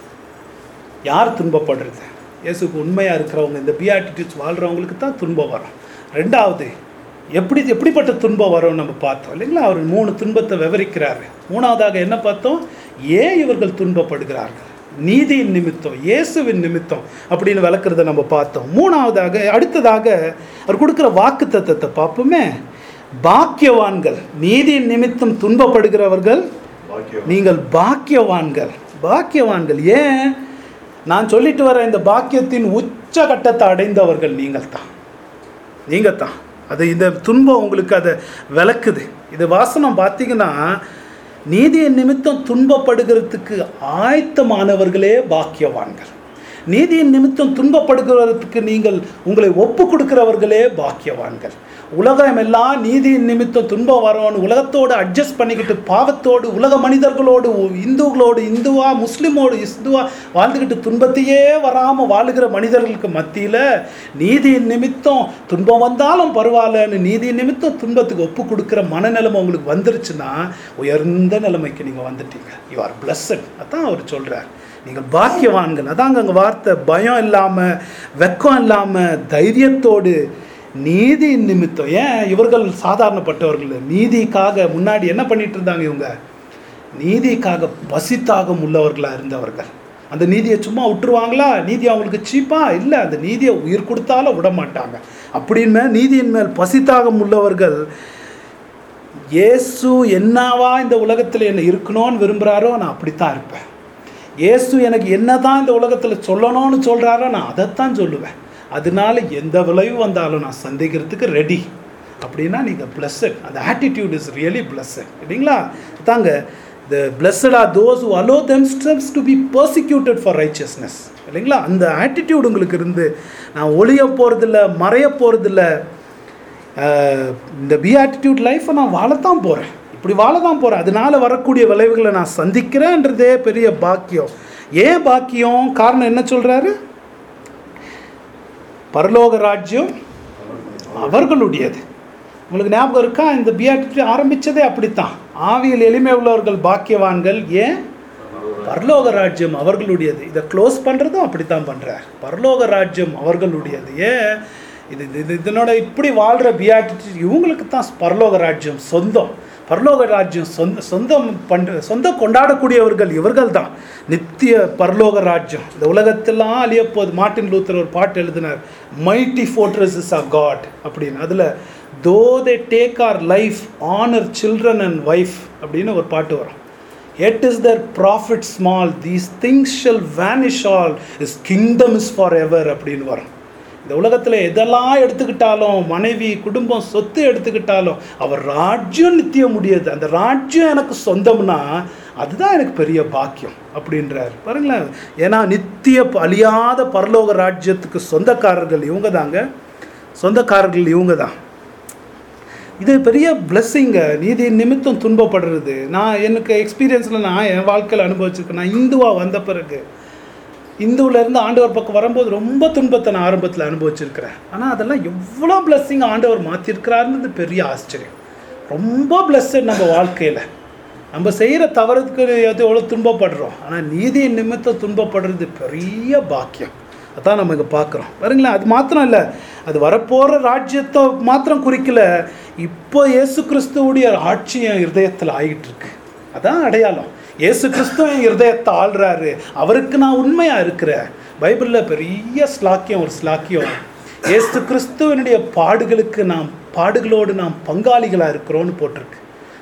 [SPEAKER 1] யார் துன்பப்படுறது இயேசுக்கு உண்மையாக இருக்கிறவங்க இந்த பிஆட்டிடியூட்ஸ் வாழ்கிறவங்களுக்கு தான் துன்பம் வரும் ரெண்டாவது எப்படி எப்படிப்பட்ட துன்பம் வரும் நம்ம பார்த்தோம் இல்லைங்களா அவர் மூணு துன்பத்தை விவரிக்கிறாரு மூணாவதாக என்ன பார்த்தோம் ஏன் இவர்கள் துன்பப்படுகிறார்கள் நீதியின் நிமித்தம் இயேசுவின் நிமித்தம் அப்படின்னு விளக்குறத நம்ம பார்த்தோம் மூணாவதாக அடுத்ததாக அவர் கொடுக்குற வாக்கு தத்தத்தை பார்ப்போமே பாக்கியவான்கள் நீதியின் நிமித்தம் துன்பப்படுகிறவர்கள் நீங்கள் பாக்கியவான்கள் பாக்கியவான்கள் ஏன் நான் சொல்லிட்டு வர இந்த பாக்கியத்தின் உச்சகட்டத்தை அடைந்தவர்கள் நீங்கள் தான் நீங்கள் தான் அது இந்த துன்பம் உங்களுக்கு அதை விளக்குது இது வாசனம் பார்த்தீங்கன்னா நீதியின் நிமித்தம் துன்பப்படுகிறதுக்கு ஆயத்தமானவர்களே பாக்கியவான்கள் நீதியின் நிமித்தம் துன்பப்படுகிறதுக்கு நீங்கள் உங்களை ஒப்பு கொடுக்கிறவர்களே பாக்கியவான்கள் உலகம் எல்லாம் நீதியின் நிமித்தம் துன்பம் வரணும்னு உலகத்தோடு அட்ஜஸ்ட் பண்ணிக்கிட்டு பாவத்தோடு உலக மனிதர்களோடு இந்துக்களோடு இந்துவா முஸ்லீமோடு இந்துவா வாழ்ந்துக்கிட்டு துன்பத்தையே வராமல் வாழுகிற மனிதர்களுக்கு மத்தியில் நீதியின் நிமித்தம் துன்பம் வந்தாலும் பரவாயில்லன்னு நீதியின் நிமித்தம் துன்பத்துக்கு ஒப்பு கொடுக்குற மனநிலைமை உங்களுக்கு வந்துருச்சுன்னா உயர்ந்த நிலைமைக்கு நீங்கள் வந்துட்டீங்க யூ ஆர் பிளஸ்ஸட் அதான் அவர் சொல்கிறார் நீங்கள் பாக்கியவான்கள் அதாங்க அங்கே வார்த்தை பயம் இல்லாமல் வெக்கம் இல்லாமல் தைரியத்தோடு நீதி நிமித்தம் ஏன் இவர்கள் சாதாரணப்பட்டவர்கள் நீதிக்காக முன்னாடி என்ன பண்ணிட்டு இருந்தாங்க இவங்க நீதிக்காக பசித்தாகம் உள்ளவர்களாக இருந்தவர்கள் அந்த நீதியை சும்மா விட்டுருவாங்களா நீதி அவங்களுக்கு சீப்பா இல்லை அந்த நீதியை உயிர் கொடுத்தாலும் விட மாட்டாங்க அப்படின்னு மேல் நீதியின் மேல் பசித்தாகம் உள்ளவர்கள் இயேசு என்னவா இந்த உலகத்தில் என்ன இருக்கணும்னு விரும்புகிறாரோ நான் அப்படித்தான் இருப்பேன் இயேசு எனக்கு என்னதான் இந்த உலகத்தில் சொல்லணும்னு சொல்கிறாரோ நான் அதைத்தான் சொல்லுவேன் அதனால எந்த விளைவு வந்தாலும் நான் சந்திக்கிறதுக்கு ரெடி அப்படின்னா நீங்கள் பிளஸ்ஸட் அந்த ஆட்டிடியூட் இஸ் ரியலி பிளஸ்ஸட் இல்லைங்களா தாங்க the blessed are those who allow themselves to be persecuted for righteousness இல்லைங்களா அந்த ஆட்டிடியூட் உங்களுக்கு இருந்து நான் ஒளிய போகிறதில்ல மறைய போகிறதில்ல இந்த பி ஆட்டிடியூட் லைஃப்பை நான் வாழத்தான் போகிறேன் இப்படி வாழ தான் போகிறேன் அதனால வரக்கூடிய விளைவுகளை நான் சந்திக்கிறேன்றதே பெரிய பாக்கியம் ஏன் பாக்கியம் காரணம் என்ன சொல்கிறாரு பரலோக ராஜ்யம் அவர்களுடையது உங்களுக்கு ஞாபகம் இருக்கா இந்த பிஆர்டி ஆரம்பித்ததே அப்படித்தான் ஆவியில் எளிமை உள்ளவர்கள் பாக்கியவான்கள் ஏன் பரலோக ராஜ்யம் அவர்களுடையது இதை க்ளோஸ் பண்ணுறதும் அப்படித்தான் பண்ணுறார் பரலோக ராஜ்யம் அவர்களுடையது ஏன் இது இது இதனோட இப்படி வாழ்கிற பிஆர்டி இவங்களுக்கு தான் பரலோக ராஜ்யம் சொந்தம் பரலோக ராஜ்யம் சொந்த சொந்தம் பண்ற சொந்தம் கொண்டாடக்கூடியவர்கள் இவர்கள் தான் நித்திய பரலோக ராஜ்யம் இந்த உலகத்தெல்லாம் அழிய போகுது மார்ட்டின் லூத்தர் ஒரு பாட்டு எழுதினார் மைட்டி ஃபோர்ட்ரஸஸ் ஆஃப் காட் அப்படின்னு அதில் though they take our life honour children and wife அப்படின்னு ஒரு பாட்டு வரும் yet is their profit small these things shall vanish all his kingdom is forever அப்படின்னு வரும் இந்த உலகத்தில் எதெல்லாம் எடுத்துக்கிட்டாலும் மனைவி குடும்பம் சொத்து எடுத்துக்கிட்டாலும் அவர் ராஜ்யம் நித்திய முடியாது அந்த ராஜ்யம் எனக்கு சொந்தம்னா அதுதான் எனக்கு பெரிய பாக்கியம் அப்படின்றார் பாருங்களேன் ஏன்னா நித்திய அழியாத பரலோக ராஜ்யத்துக்கு சொந்தக்காரர்கள் இவங்க தாங்க சொந்தக்காரர்கள் இவங்க தான் இது பெரிய பிளஸ்ஸிங்க நீதி நிமித்தம் துன்பப்படுறது நான் எனக்கு எக்ஸ்பீரியன்ஸில் நான் என் வாழ்க்கையில் அனுபவிச்சிருக்கேன் நான் இந்துவாக வந்த பிறகு இந்துவிலேருந்து ஆண்டவர் பக்கம் வரும்போது ரொம்ப துன்பத்தை நான் ஆரம்பத்தில் அனுபவிச்சிருக்கிறேன் ஆனால் அதெல்லாம் எவ்வளோ பிளஸ்ஸிங் ஆண்டவர் மாற்றிருக்கிறாருன்றது பெரிய ஆச்சரியம் ரொம்ப பிளஸ்ஸட் நம்ம வாழ்க்கையில் நம்ம செய்கிற தவறுக்கு எது எவ்வளோ துன்பப்படுறோம் ஆனால் நீதியின் நிமித்தம் துன்பப்படுறது பெரிய பாக்கியம் அதான் நம்ம இங்கே பார்க்குறோம் பாருங்களேன் அது மாத்திரம் இல்லை அது வரப்போகிற ராஜ்யத்தை மாத்திரம் குறிக்கல இப்போ இயேசு கிறிஸ்துவுடைய ஆட்சி என் இருதயத்தில் ஆகிட்டு இருக்கு அதான் அடையாளம் இயேசு கிறிஸ்து என் இருதயத்தை ஆள்றாரு அவருக்கு நான் உண்மையாக இருக்கிறேன் பைபிளில் பெரிய ஸ்லாக்கியம் ஒரு ஸ்லாக்கியம் இயேசு கிறிஸ்துவனுடைய பாடுகளுக்கு நாம் பாடுகளோடு நாம் பங்காளிகளாக இருக்கிறோன்னு போட்டிருக்கு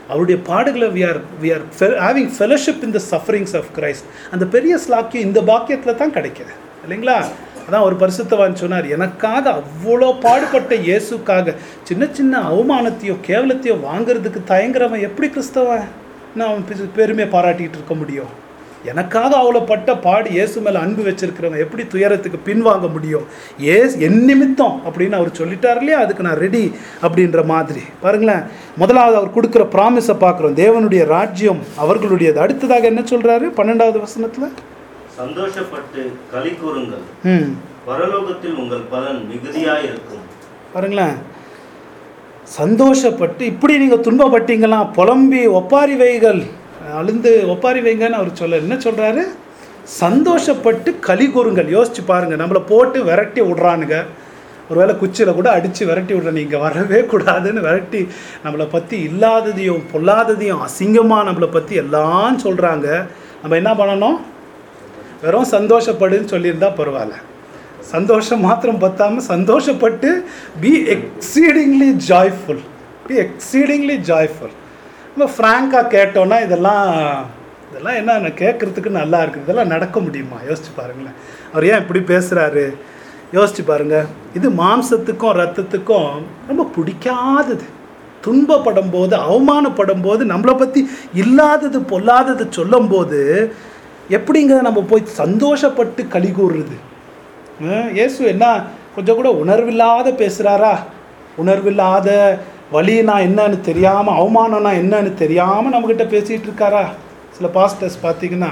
[SPEAKER 1] அவருடைய பாடுகளை we are we are having fellowship in the sufferings of Christ அந்த பெரிய ஸ்லாக்கியம் இந்த பாக்கியத்தில் தான் கிடைக்குது இல்லைங்களா அதான் ஒரு பரிசுத்தவான் சொன்னார் எனக்காக அவ்வளோ பாடுபட்ட இயேசுக்காக சின்ன சின்ன அவமானத்தையோ கேவலத்தையோ வாங்குறதுக்கு தயங்குறவன் எப்படி கிறிஸ்தவன் நான் அவன் பெரு- பெருமையை பாராட்டிட்டு இருக்க முடியும் எனக்காக அவ்வளோ பட்ட பாடு இயேசு மேலே அன்பு வச்சிருக்கிறவன் எப்படி துயரத்துக்கு பின்வாங்க முடியும் ஏஸ் என் நிமித்தம் அப்படின்னு அவர் சொல்லிட்டார் இல்லையா அதுக்கு நான் ரெடி அப்படின்ற மாதிரி பாருங்களேன் முதலாவது அவர் கொடுக்குற ப்ராமிஸை பார்க்குறோம் தேவனுடைய ராஜ்யம் அவர்களுடையது அடுத்ததாக என்ன சொல்றாரு பன்னெண்டாவது வசனத்தில்
[SPEAKER 2] சந்தோஷப்பட்டு களி கூறுங்கள்
[SPEAKER 1] ம்
[SPEAKER 2] பரலோகத்தில் உங்கள் பலன் மிகுதியாயிருக்கும்
[SPEAKER 1] பாருங்களேன் சந்தோஷப்பட்டு இப்படி நீங்கள் துன்பப்பட்டீங்களா புலம்பி ஒப்பாரி வைகள் அழுந்து ஒப்பாரி வைங்கன்னு அவர் சொல்ல என்ன சொல்கிறாரு சந்தோஷப்பட்டு களி கூறுங்கள் யோசிச்சு பாருங்க நம்மளை போட்டு விரட்டி விடுறானுங்க ஒருவேளை குச்சியில் கூட அடித்து விரட்டி விட்ற நீங்கள் வரவே கூடாதுன்னு விரட்டி நம்மளை பற்றி இல்லாததையும் பொல்லாததையும் அசிங்கமாக நம்மளை பற்றி எல்லாம் சொல்கிறாங்க நம்ம என்ன பண்ணணும் வெறும் சந்தோஷப்படுன்னு சொல்லியிருந்தா பரவாயில்ல சந்தோஷம் மாத்திரம் பத்தாம சந்தோஷப்பட்டு be exceedingly joyful be exceedingly joyful நம்ம ஃப்ராங்காக கேட்டோன்னா இதெல்லாம் இதெல்லாம் என்ன கேட்குறதுக்கு நல்லா இருக்குது இதெல்லாம் நடக்க முடியுமா யோசிச்சு பாருங்களேன் அவர் ஏன் இப்படி பேசுகிறாரு யோசிச்சு பாருங்க இது மாம்சத்துக்கும் ரத்தத்துக்கும் ரொம்ப பிடிக்காதது துன்பப்படும் போது அவமானப்படும் போது நம்மளை பற்றி இல்லாதது பொல்லாதது சொல்லும்போது எப்படிங்க நம்ம போய் சந்தோஷப்பட்டு களி கூறுறது அஹ் இயேசு என்ன கொஞ்சம் கூட உணர்வில்லாத பேசுகிறாரா உணர்வில்லாத வலினா என்னன்னு தெரியாமல் அவமானம்னா என்னன்னு தெரியாமல் நம்மக்கிட்ட பேசிகிட்டு இருக்காரா சில பாஸ்டர்ஸ் பார்த்தீங்கன்னா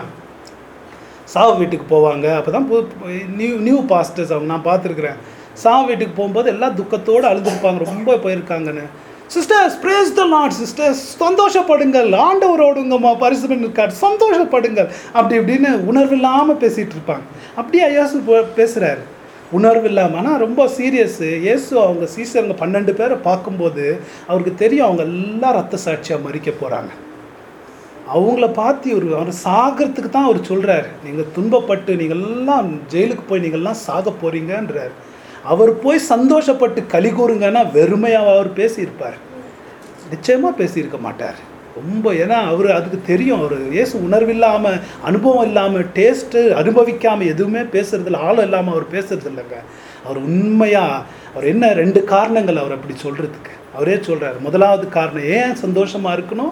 [SPEAKER 1] சாவு வீட்டுக்கு போவாங்க அப்போ தான் நியூ நியூ பாஸ்டர்ஸ் அவங்க நான் பார்த்துருக்குறேன் சாவு வீட்டுக்கு போகும்போது எல்லாம் துக்கத்தோடு அழுதுருப்பாங்க ரொம்ப போயிருக்காங்கன்னு sisters praise the Lord sisters சந்தோஷப்படுங்கள் ஆண்டவரோடுங்கம்மா பரிசுமன் இருக்கார் சந்தோஷப்படுங்கள் அப்படி இப்படின்னு உணர்வில்லாமல் பேசிகிட்டு இருப்பாங்க அப்படியே இயேசு போ- பேசுறாரு உணர்வு இல்லாமல் ஆனால் ரொம்ப சீரியஸு இயேசு அவங்க சீசருங்க பன்னெண்டு பேரை பார்க்கும்போது அவருக்கு தெரியும் அவங்க எல்லாம் ரத்த சாட்சியாக மறிக்க போகிறாங்க அவங்கள பார்த்து ஒரு அவர் சாகிறதுக்கு தான் அவர் சொல்கிறார் நீங்கள் துன்பப்பட்டு நீங்கள் எல்லாம் ஜெயிலுக்கு போய் நீங்கள்லாம் சாக போகிறீங்கன்றார் அவர் போய் சந்தோஷப்பட்டு களி கூறுங்கன்னா வெறுமையாக அவர் பேசியிருப்பார் நிச்சயமாக பேசியிருக்க மாட்டார் ரொம்ப ஏன்னா அவர் அதுக்கு தெரியும் அவர் இயேசு உணர்வில்லாமல் அனுபவம் இல்லாமல் டேஸ்ட்டு அனுபவிக்காமல் எதுவுமே பேசுறதில்ல ஆழம் இல்லாமல் அவர் பேசுறது இல்லைங்க அவர் உண்மையாக அவர் என்ன ரெண்டு காரணங்கள் அவர் அப்படி சொல்கிறதுக்கு அவரே சொல்கிறார் முதலாவது காரணம் ஏன் சந்தோஷமாக இருக்கணும்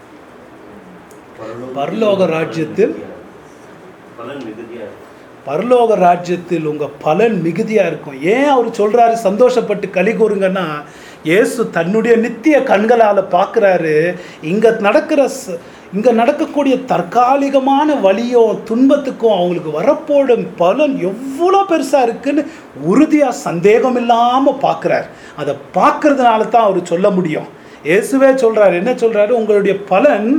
[SPEAKER 1] பரலோக ராஜ்யத்தில்
[SPEAKER 2] பலன் மிகுதியாயிருக்கும்
[SPEAKER 1] பரலோக ராஜ்யத்தில் உங்கள் பலன் மிகுதியாக இருக்கும் ஏன் அவர் சொல்கிறாரு சந்தோஷப்பட்டு களி கூறுங்கன்னா இயேசு தன்னுடைய நித்திய கண்களால் பார்க்குறாரு இங்கே நடக்கிற ச- இங்கே நடக்கக்கூடிய தற்காலிகமான வலியும் துன்பத்துக்கும் அவங்களுக்கு வரப்போடும் பலன் எவ்வளோ பெருசாக இருக்குன்னு உறுதியாக சந்தேகம் இல்லாமல் பார்க்குறாரு அதை பார்க்கறதுனால தான் அவர் சொல்ல முடியும் இயேசுவே சொல்கிறாரு என்ன சொல்கிறாரு உங்களுடைய பலன்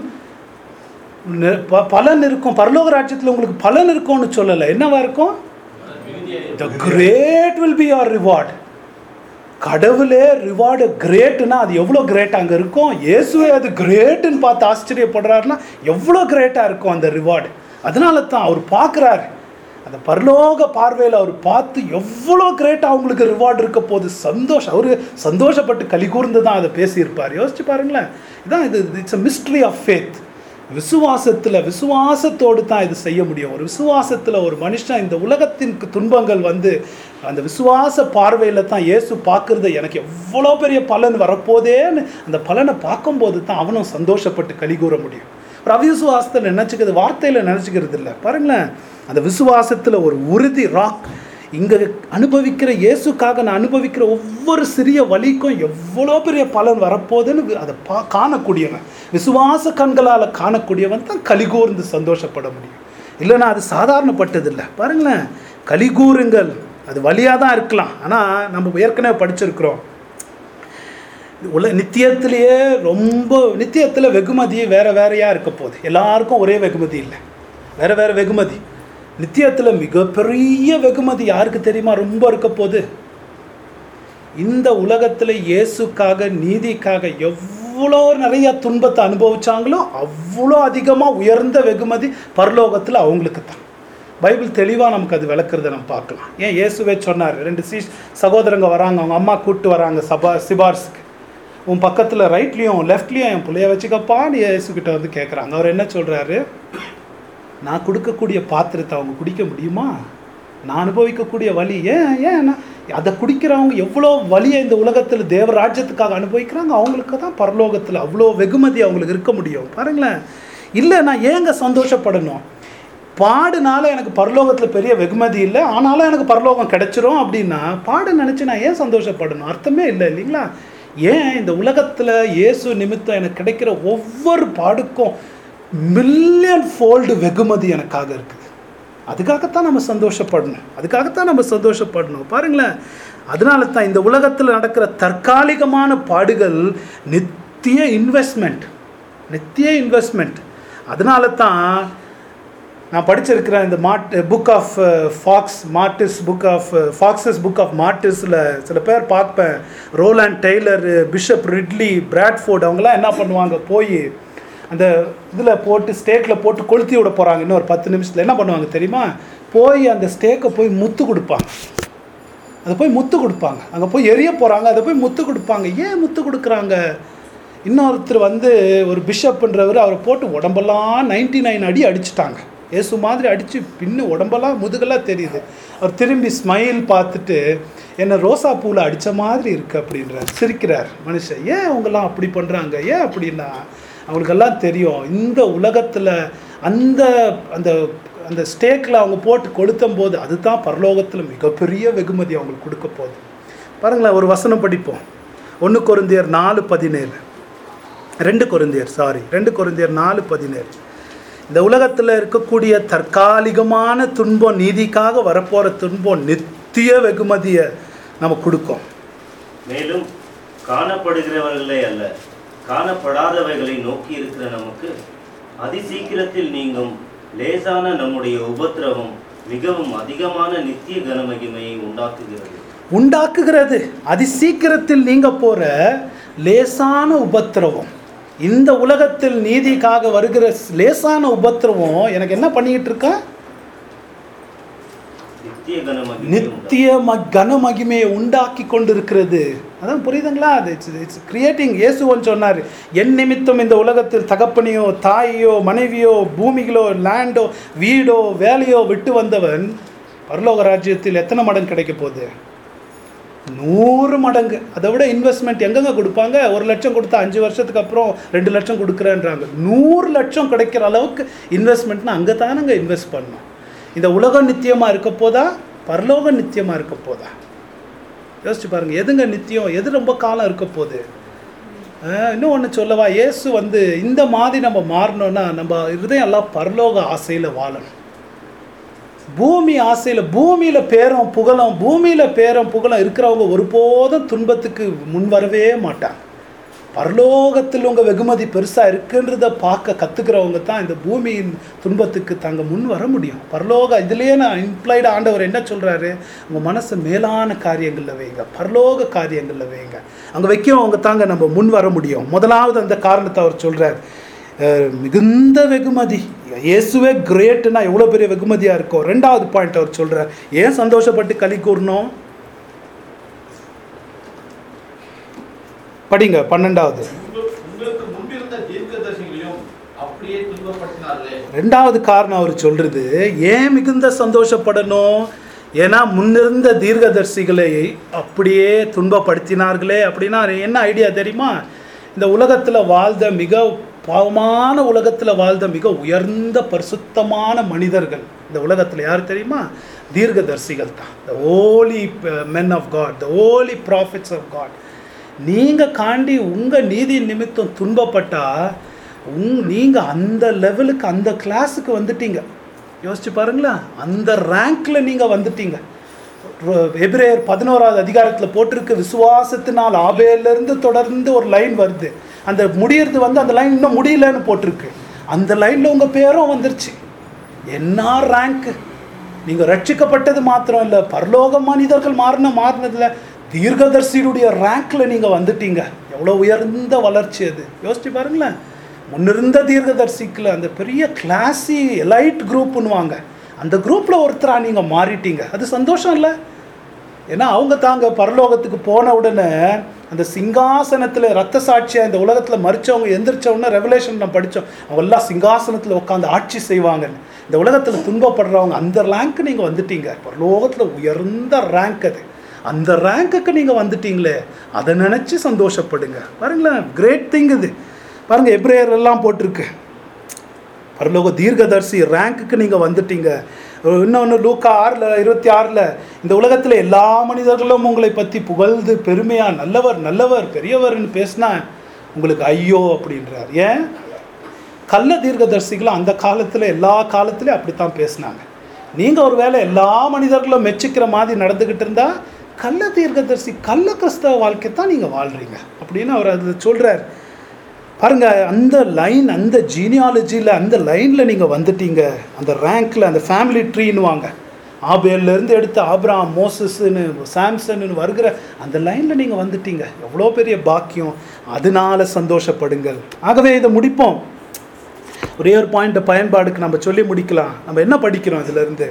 [SPEAKER 1] நெ- ப- பலன் இருக்கும் பரலோக ராஜ்யத்தில் உங்களுக்கு பலன் இருக்கும்னு சொல்லலை என்னவா இருக்கும் the great will be your reward கடவுளே ரிவார்டு கிரேட்னா அது எவ்வளோ கிரேட் அங்கே இருக்கும் இயேசுவே அது கிரேட்டுன்னு பார்த்து ஆச்சரியப்படுறாருன்னா எவ்வளோ கிரேட்டாக இருக்கும் அந்த ரிவார்டு அதனால தான் அவர் பார்க்குறாரு அந்த பரலோக பார்வையில் அவர் பார்த்து எவ்வளோ கிரேட்டாக அவங்களுக்கு ரிவார்டு இருக்க போகுது சந்தோஷம் அவர் சந்தோஷப்பட்டு களி கூர்ந்து தான் அதை பேசியிருப்பார் யோசிச்சு பாருங்களேன் இதான் இது it's a mystery of faith விசுவாசத்தில் விசுவாசத்தோடு தான் இது செய்ய முடியும் ஒரு விசுவாசத்தில் ஒரு மனுஷன் இந்த உலகத்தின் துன்பங்கள் வந்து அந்த விசுவாச பார்வையில் தான் இயேசு பார்க்குறது எனக்கு எவ்வளோ பெரிய பலன் வரப்போதேன்னு அந்த பலனை பார்க்கும்போது தான் அவனும் சந்தோஷப்பட்டு களி கூற முடியும் ஒரு அவிசுவாசத்தை நினச்சிக்கிறது வார்த்தையில் நினச்சிக்கிறது இல்லை பாருங்களேன் அந்த விசுவாசத்தில் ஒரு உறுதி ராக் இங்கே அனுபவிக்கிற இயேசுக்காக நான் அனுபவிக்கிற ஒவ்வொரு சிறிய வலிக்கும் எவ்வளோ பெரிய பலன் வரப்போகுதுன்னு அதை பா காணக்கூடியவன் விசுவாச கண்களால் காணக்கூடியவன் தான் கலிகூர்ந்து சந்தோஷப்பட முடியும் இல்லைன்னா அது சாதாரணப்பட்டதில்லை பாருங்களேன் கலிகூறுங்கள் அது வழியாக தான் இருக்கலாம் ஆனால் நம்ம ஏற்கனவே படிச்சிருக்கிறோம் உல நித்தியத்திலேயே ரொம்ப நித்தியத்தில் வெகுமதி வேற வேறையாக இருக்க போகுது எல்லாருக்கும் ஒரே வெகுமதி இல்லை வேற வேற வெகுமதி நித்தியத்தில் மிகப்பெரிய வெகுமதி யாருக்கு தெரியுமா ரொம்ப இருக்க போகுது இந்த உலகத்தில் இயேசுக்காக நீதிக்காக எவ்வளோ நிறைய துன்பத்தை அனுபவிச்சாங்களோ அவ்வளோ அதிகமாக உயர்ந்த வெகுமதி பரலோகத்தில் அவங்களுக்கு தான் பைபிள் தெளிவாக நமக்கு அது விளக்குறதை நம்ம பார்க்கலாம் ஏன் இயேசுவே சொன்னார் ரெண்டு சீ சகோதரங்க வராங்க அவங்க அம்மா கூப்பிட்டு வராங்க சபா சிபார்ஸுக்கு உன் பக்கத்தில் ரைட்லேயும் லெஃப்ட்லேயும் என் பிள்ளைய வச்சுக்கப்பான்னு இயேசுக்கிட்ட வந்து கேட்குறாங்க அவர் என்ன சொல்கிறாரு நான் கொடுக்கக்கூடிய பாத்திரத்தை அவங்க குடிக்க முடியுமா நான் அனுபவிக்கக்கூடிய வலி ஏன் ஏன் நான் அதை குடிக்கிறவங்க எவ்வளோ வலியை இந்த உலகத்தில் தேவராஜ்யத்துக்காக அனுபவிக்கிறாங்க அவங்களுக்கு தான் பரலோகத்தில் அவ்வளோ வெகுமதி அவங்களுக்கு இருக்க முடியும் பாருங்களேன் இல்லை நான் ஏங்க சந்தோஷப்படணும் பாடுனால எனக்கு பரலோகத்தில் பெரிய வெகுமதி இல்லை ஆனாலும் எனக்கு பரலோகம் கிடைச்சிரும் அப்படின்னா பாடு நினச்சி நான் ஏன் சந்தோஷப்படணும் அர்த்தமே இல்லை இல்லைங்களா ஏன் இந்த உலகத்தில் இயேசு நிமித்தம் எனக்கு கிடைக்கிற ஒவ்வொரு பாடுக்கும் மில்லியன் ஃபோல்டு வெகுமதி எனக்காக இருக்குது அதுக்காகத்தான் நம்ம சந்தோஷப்படணும் அதுக்காகத்தான் நம்ம சந்தோஷப்படணும் பாருங்களேன் அதனால தான் இந்த உலகத்தில் நடக்கிற தற்காலிகமான பாடுகள் நித்திய இன்வெஸ்ட்மெண்ட் நித்திய இன்வெஸ்ட்மெண்ட் அதனால தான் நான் படிச்சிருக்கிறேன் இந்த மாட் book of Fox martyrs book of Foxes book of மார்டிஸில் சில பேர் பார்ப்பேன் Roland Taylor bishop Ridley Bradford அவங்களாம் என்ன பண்ணுவாங்க போய் அந்த இதில் போட்டு ஸ்டேக்கில் போட்டு கொளுத்தி விட போகிறாங்க இன்னும் ஒரு பத்து நிமிஷத்தில் என்ன பண்ணுவாங்க தெரியுமா போய் அந்த ஸ்டேக்கை போய் முத்து கொடுப்பாங்க அதை போய் முத்து கொடுப்பாங்க அங்கே போய் எரிய போகிறாங்க அதை போய் முத்து கொடுப்பாங்க ஏன் முத்து கொடுக்குறாங்க இன்னொருத்தர் வந்து ஒரு பிஷப்ன்றவர் அவரை போட்டு உடம்பெல்லாம் நைன்டி நைன் அடி அடிச்சிட்டாங்க இயேசு மாதிரி அடித்து பின்னு உடம்பெல்லாம் முதுகெல்லாம் தெரியுது அவர் திரும்பி ஸ்மைல் பார்த்துட்டு என்னை ரோசா பூவில் அடித்த மாதிரி இருக்கு அப்படின்றார் சிரிக்கிறார் மனுஷன் ஏன் அவங்கெல்லாம் அப்படி பண்ணுறாங்க ஏன் அப்படின்னா அவங்களுக்கெல்லாம் தெரியும் இந்த உலகத்தில் அந்த அந்த அந்த ஸ்டேக்கில் அவங்க போட்டு கொளுத்தும் போது அதுதான் பரலோகத்தில் மிகப்பெரிய வெகுமதி அவங்களுக்கு கொடுக்க போகுது பாருங்களேன் ஒரு வசனம் படிப்போம் ஒன்று கொருந்தியர் நாலு பதினேழு ரெண்டு கொருந்தியர் சாரி ரெண்டு கொருந்தியர் நாலு பதினேழு இந்த உலகத்தில் இருக்கக்கூடிய தற்காலிகமான துன்பம் நீதிக்காக வரப்போகிற துன்பம் நித்திய வெகுமதியை நம்ம கொடுக்கும்
[SPEAKER 2] மேலும் காணப்படுகிறவர்களே அல்ல காணப்படாதவைகளை நோக்கி இருக்கிற நமக்கு அதிசீக்கிரத்தில் நீங்கும் லேசான நம்முடைய உபத்திரவம் மிகவும் அதிகமான நித்திய கனமகிமையை உண்டாக்குகிறது
[SPEAKER 1] உண்டாக்குகிறது அதி சீக்கிரத்தில் நீங்க போற லேசான உபத்திரவம் இந்த உலகத்தில் நீதிக்காக வருகிற லேசான உபத்திரவம் எனக்கு என்ன பண்ணிக்கிட்டு இருக்கா
[SPEAKER 2] நித்திய கனமகிமை
[SPEAKER 1] நித்திய ம கன மகிமையை உண்டாக்கி கொண்டிருக்கிறது அதான் புரியுதுங்களா அது இட்ஸ் இட்ஸ் கிரியேட்டிங் இயேசுவன் சொன்னார் என் நிமித்தம் இந்த உலகத்தில் தகப்பனையோ தாயையோ மனைவியோ பூமிகளோ லேண்டோ வீடோ வேலையோ விட்டு வந்தவன் பரலோக ராஜ்யத்தில் எத்தனை மடங்கு கிடைக்க போகுது நூறு மடங்கு அதை விட இன்வெஸ்ட்மெண்ட் எங்கெங்க கொடுப்பாங்க ஒரு லட்சம் கொடுத்தா அஞ்சு வருஷத்துக்கு அப்புறம் ரெண்டு லட்சம் கொடுக்குறேன்றாங்க நூறு லட்சம் கிடைக்கிற அளவுக்கு இன்வெஸ்ட்மெண்ட்னா அங்கே தானங்க இன்வெஸ்ட் பண்ணணும் இந்த உலகம் நித்தியமாக இருக்க போதா பரலோகம் நித்தியமாக இருக்க போதா யோசிச்சு பாருங்க எதுங்க நித்தியம் எது ரொம்ப காலம் இருக்க போகுது ஆஹ், இன்னும் ஒன்று சொல்லவா இயேசு வந்து இந்த மாதிரி நம்ம மாறணும்னா நம்ம இருதயம் எல்லாம் பரலோக ஆசையில் வாழணும் பூமி ஆசையில் பூமியில் பேரம் புகழும் பூமியில் பேரம் புகழும் இருக்கிறவங்க ஒருபோதும் துன்பத்துக்கு முன் வரவே மாட்டாங்க பரலோகத்தில் உங்கள் வெகுமதி பெருசாக இருக்குன்றத பார்க்க கற்றுக்கிறவங்க தான் இந்த பூமியின் துன்பத்துக்கு தாங்க முன் வர முடியும் பரலோக இதுலேயே நான் இம்ப்ளாய்டு ஆண்டவர் என்ன சொல்கிறாரு உங்கள் மனசை மேலான காரியங்களில் வைங்க பரலோக காரியங்களில் வைங்க அங்கே வைக்கிறவங்க தாங்க நம்ம முன் வர முடியும் முதலாவது அந்த காரணத்தை அவர் சொல்கிறார் மிகுந்த வெகுமதி இயேசுவே கிரேட்டுனா எவ்வளோ பெரிய வெகுமதியாக இருக்கும் ரெண்டாவது பாயிண்ட் அவர் சொல்கிறார் ஏன் சந்தோஷப்பட்டு களி கூறணும் படிங்க பன்னெண்டாவது
[SPEAKER 3] உங்கள்- உங்களுக்கு முன்பிருந்த தீர்க்கதரிசிகளையும் அப்படியே துன்பப்படுத்தினார்களே
[SPEAKER 1] ரெண்டாவது காரணம் அவர் சொல்றது ஏன் மிகுந்த சந்தோஷப்படணும் ஏன்னா முன்னிருந்த தீர்க்கதரிசிகளை அப்படியே துன்பப்படுத்தினார்களே அப்படின்னா என்ன ஐடியா தெரியுமா இந்த உலகத்தில் வாழ்ந்த மிக பாவமான உலகத்தில் வாழ்ந்த மிக உயர்ந்த பரிசுத்தமான மனிதர்கள் இந்த உலகத்தில் யார் தெரியுமா தீர்க்கதரிசிகள் தான் the holy men of God the holy prophets of God நீங்கள் காண்டி உங்கள் நீதி நிமித்தம் துன்பப்பட்டா உங் நீங்கள் அந்த லெவலுக்கு அந்த கிளாஸுக்கு வந்துட்டீங்க யோசிச்சு பாருங்களேன் அந்த ரேங்க்ல நீங்கள் வந்துட்டீங்க ரொ- எபிரேயர் பதினோராவது அதிகாரத்தில் போட்டிருக்கு விசுவாசத்தினால் ஆபேலிருந்து தொடர்ந்து ஒரு லைன் வருது அந்த முடியறது வந்து அந்த லைன் இன்னும் முடியலன்னு போட்டிருக்கு அந்த லைனில் உங்கள் பேரும் வந்துருச்சு என்ன ரேங்க்கு நீங்கள் ரட்சிக்கப்பட்டது மாத்திரம் இல்லை பரலோக மனிதர்கள் மாறின மாறினதில் தீர்க்கதர்சியுடைய ரேங்க்ல நீங்கள் வந்துட்டீங்க எவ்வளோ உயர்ந்த வளர்ச்சி அது யோசிச்சு பாருங்களேன் முன்னிருந்த தீர்க்கதர்சிக்கில் அந்த பெரிய கிளாஸி எலைட் குரூப்னுவாங்க அந்த குரூப்பில் ஒருத்தராக நீங்கள் மாறிட்டீங்க அது சந்தோஷம் இல்லை ஏன்னா அவங்க தாங்க பரலோகத்துக்கு போன உடனே அந்த சிங்காசனத்தில் ரத்த சாட்சியாக இந்த உலகத்தில் மறிச்சவங்க எந்திரிச்ச உடனே ரெவலேஷன் நான் படித்தோம் அவங்க எல்லாம் சிங்காசனத்தில் உட்காந்து ஆட்சி செய்வாங்கன்னு இந்த உலகத்தில் துன்பப்படுறவங்க அந்த ரேங்க் நீங்கள் வந்துட்டீங்க பரலோகத்தில் உயர்ந்த ரேங்க் அது அந்த ரேங்க்குக்கு நீங்கள் வந்துட்டீங்களே அதை நினச்சி சந்தோஷப்படுங்க பாருங்களேன் கிரேட் திங் இது பாருங்கள் எப்ரேயர் எல்லாம் போட்டிருக்கு பரலோக தீர்க்கதரிசி ரேங்க்குக்கு நீங்கள் வந்துட்டீங்க இன்னொன்று லூக்கா ஆறில் இருபத்தி ஆறில் இந்த உலகத்தில் எல்லா மனிதர்களும் உங்களை பற்றி புகழ்ந்து பெருமையாக நல்லவர் நல்லவர் பெரியவர்னு பேசினா உங்களுக்கு ஐயோ அப்படின்றார் ஏன் கள்ள தீர்க்கதரிசிகளும் அந்த காலத்தில் எல்லா காலத்துலையும் அப்படித்தான் பேசினாங்க நீங்கள் ஒரு வேளை எல்லா மனிதர்களும் மெச்சிக்கிற மாதிரி நடந்துக்கிட்டு இருந்தால் கள்ள தீர்க்கதரிசி கள்ள கிறிஸ்தவ வாழ்க்கை தான் நீங்கள் வாழ்கிறீங்க அப்படின்னு அவர் அதில் சொல்கிறார் பாருங்க அந்த லைன் அந்த ஜீனியாலஜியில் அந்த லைனில் நீங்கள் வந்துட்டீங்க அந்த ரேங்க்கில் அந்த ஃபேமிலி ட்ரீன்னுவாங்க ஆபேல்லேருந்து எடுத்து ஆப்ராம் மோசஸ்ன்னு சாம்சன்னு வருகிற அந்த லைனில் நீங்கள் வந்துட்டீங்க எவ்வளோ பெரிய பாக்கியம் அதனால சந்தோஷப்படுங்கள் ஆகவே இதை முடிப்போம் ஒரே ஒரு பாயிண்ட் பயன்பாடுக்கு நம்ம சொல்லி முடிக்கலாம் நம்ம என்ன படிக்கிறோம் இதிலிருந்து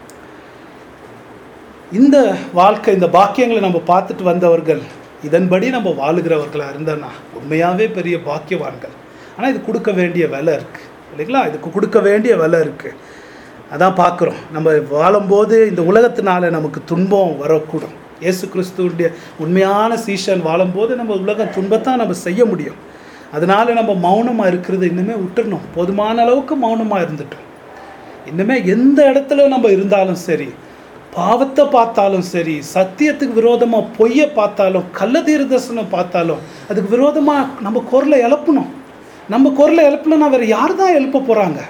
[SPEAKER 1] இந்த வாழ்க்கை இந்த பாக்கியங்களை நம்ம பார்த்துட்டு வந்தவர்கள் இதன்படி நம்ம வாழுகிறவர்களாக இருந்தோன்னா உண்மையாகவே பெரிய பாக்கியவான்கள் ஆனால் இது கொடுக்க வேண்டிய விலை இருக்குது இல்லைங்களா இதுக்கு கொடுக்க வேண்டிய விலை இருக்குது அதான் பார்க்குறோம் நம்ம வாழும்போது இந்த உலகத்தினால நமக்கு துன்பம் வரக்கூடும் இயேசு கிறிஸ்துவுடைய உண்மையான சீஷன் வாழும்போது நம்ம உலக துன்பத்தான் நம்ம செய்ய முடியும் அதனால நம்ம மௌனமாக இருக்கிறது இன்னுமே விட்டுறணும் போதுமான அளவுக்கு மௌனமாக இருந்துட்டோம் இன்னுமே எந்த இடத்துல நம்ம இருந்தாலும் சரி பாவத்தை பார்த்தாலும் சரி சத்தியத்துக்கு விரோதமாக பொய்யை பார்த்தாலும் கள்ள தீர்தர்சனம் பார்த்தாலும் அதுக்கு விரோதமாக நம்ம குரலை எழுப்பணும் நம்ம குரலை எழுப்பலன்னா வேறு யார் தான் எழுப்ப போகிறாங்க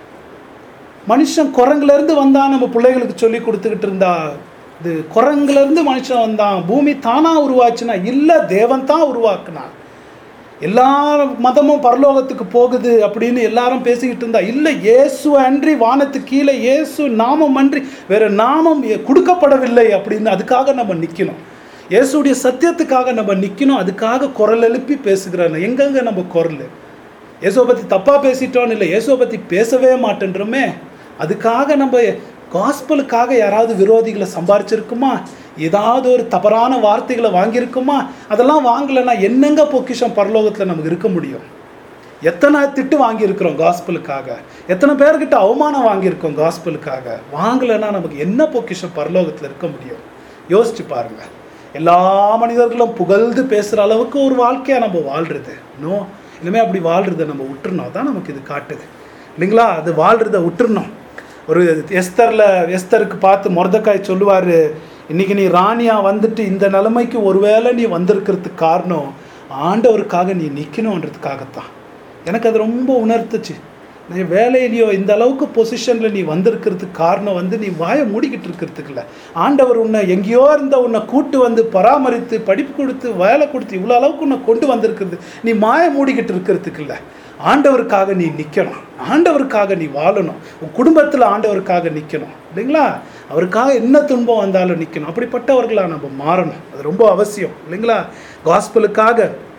[SPEAKER 1] மனுஷன் குரங்குலேருந்து வந்தான் நம்ம பிள்ளைகளுக்கு சொல்லி கொடுத்துக்கிட்டு இருந்தா இது குரங்குலேருந்து மனுஷன் வந்தான் பூமி தானாக உருவாச்சுன்னா இல்லை தேவன் தான் உருவாக்குனான் எல்லா மதமும் பரலோகத்துக்கு போகுது அப்படின்னு எல்லாரும் பேசிக்கிட்டு இருந்தா இல்லை இயேசு அன்றி வானத்துக்கு கீழே இயேசு நாமம் அன்றி வேற நாமம் எ- கொடுக்கப்படவில்லை அப்படின்னு அதுக்காக நம்ம நிற்கணும் இயேசுடைய சத்தியத்துக்காக நம்ம நிற்கணும் அதுக்காக குரல் எழுப்பி பேசுகிறோம் எங்கெங்க நம்ம குரல் இயேசுவை பற்றி தப்பாக பேசிட்டோன்னு இல்லை இயேசுவை பற்றி பேசவே மாட்டேன்றோமே அதுக்காக நம்ம காஸ்பலுக்காக யாராவது விரோதிகளை சம்பாரிச்சிருக்குமா ஏதாவது ஒரு தவறான வார்த்தைகளை வாங்கியிருக்குமா அதெல்லாம் வாங்கலைன்னா என்னங்க பொக்கிஷம் பரலோகத்தில் நமக்கு இருக்க முடியும் எத்தனை திட்டு வாங்கியிருக்கிறோம் காஸ்பலுக்காக எத்தனை பேர்கிட்ட அவமானம் வாங்கியிருக்கோம் காஸ்பலுக்காக வாங்கலைன்னா நமக்கு என்ன பொக்கிஷம் பரலோகத்தில் இருக்க முடியும் யோசிச்சு பாருங்க எல்லா மனிதர்களும் புகழ்ந்து பேசுகிற அளவுக்கு ஒரு வாழ்க்கையாக நம்ம வாழ்றது நோ இனிமேல் அப்படி வாழ்றதை நம்ம விட்டுறணும் அதான் நமக்கு இது காட்டுது இல்லைங்களா அது வாழ்றதை விட்டுறணும் ஒரு எஸ்தரில் எஸ்தருக்கு பார்த்து மொர்தக்காய் சொல்லுவார் இன்னைக்கு நீ ராணியா வந்துட்டு இந்த நிலைமைக்கு ஒருவேளை நீ வந்திருக்கிறதுக்கு காரணம் ஆண்டவருக்காக நீ நிற்கணுன்றதுக்காகத்தான் எனக்கு அது ரொம்ப உணர்த்துச்சு நீ வேலையிலையோ இந்த அளவுக்கு பொசிஷனில் நீ வந்திருக்கிறதுக்கு காரணம் வந்து நீ வாயை மூடிக்கிட்டு இருக்கிறதுக்கு இல்லை ஆண்டவர் உன்னை எங்கேயோ இருந்த உன்னை கூட்டு வந்து பராமரித்து படிப்பு கொடுத்து வேலை கொடுத்து இவ்வளோ அளவுக்கு உன்னை கொண்டு வந்திருக்கிறது நீ மாய மூடிக்கிட்டு இருக்கிறதுக்கு இல்லை ஆண்டவருக்காக நீ நிற்கணும் ஆண்டவருக்காக நீ வாழணும் உன் குடும்பத்தில் ஆண்டவருக்காக நிற்கணும் இல்லைங்களா அவருக்காக என்ன துன்பம் வந்தாலும் நிற்கணும் அப்படிப்பட்டவர்களாக நம்ம மாறணும் அது ரொம்ப அவசியம் இல்லைங்களா காஸ்பலுக்காக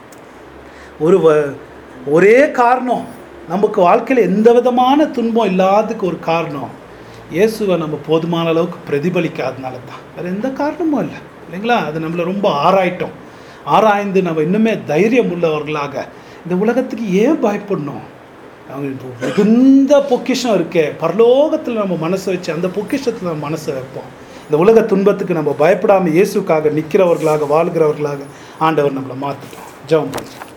[SPEAKER 1] ஒரு வ- ஒரே காரணம் நமக்கு வாழ்க்கையில் எந்த விதமான துன்பம் இல்லாததுக்கு ஒரு காரணம் இயேசுவை நம்ம போதுமான அளவுக்கு பிரதிபலிக்காதனால தான் வேறு எந்த காரணமும் இல்லை இல்லைங்களா அது நம்மளை ரொம்ப ஆராயிட்டோம் ஆராய்ந்து நம்ம இன்னுமே தைரியம் உள்ளவர்களாக இந்த உலகத்துக்கு ஏன் பயப்படணும் அவங்க இப்போ மிகுந்த பொக்கிஷம் இருக்கே பரலோகத்தில் நம்ம மனசை வச்சு அந்த பொக்கிஷத்தில் நம்ம மனசை வைப்போம் இந்த உலக துன்பத்துக்கு நம்ம பயப்படாமல் இயேசுக்காக நிற்கிறவர்களாக வாழ்கிறவர்களாக ஆண்டவர் நம்மளை மாற்றிட்டோம் ஜெபம் பண்ணுறோம்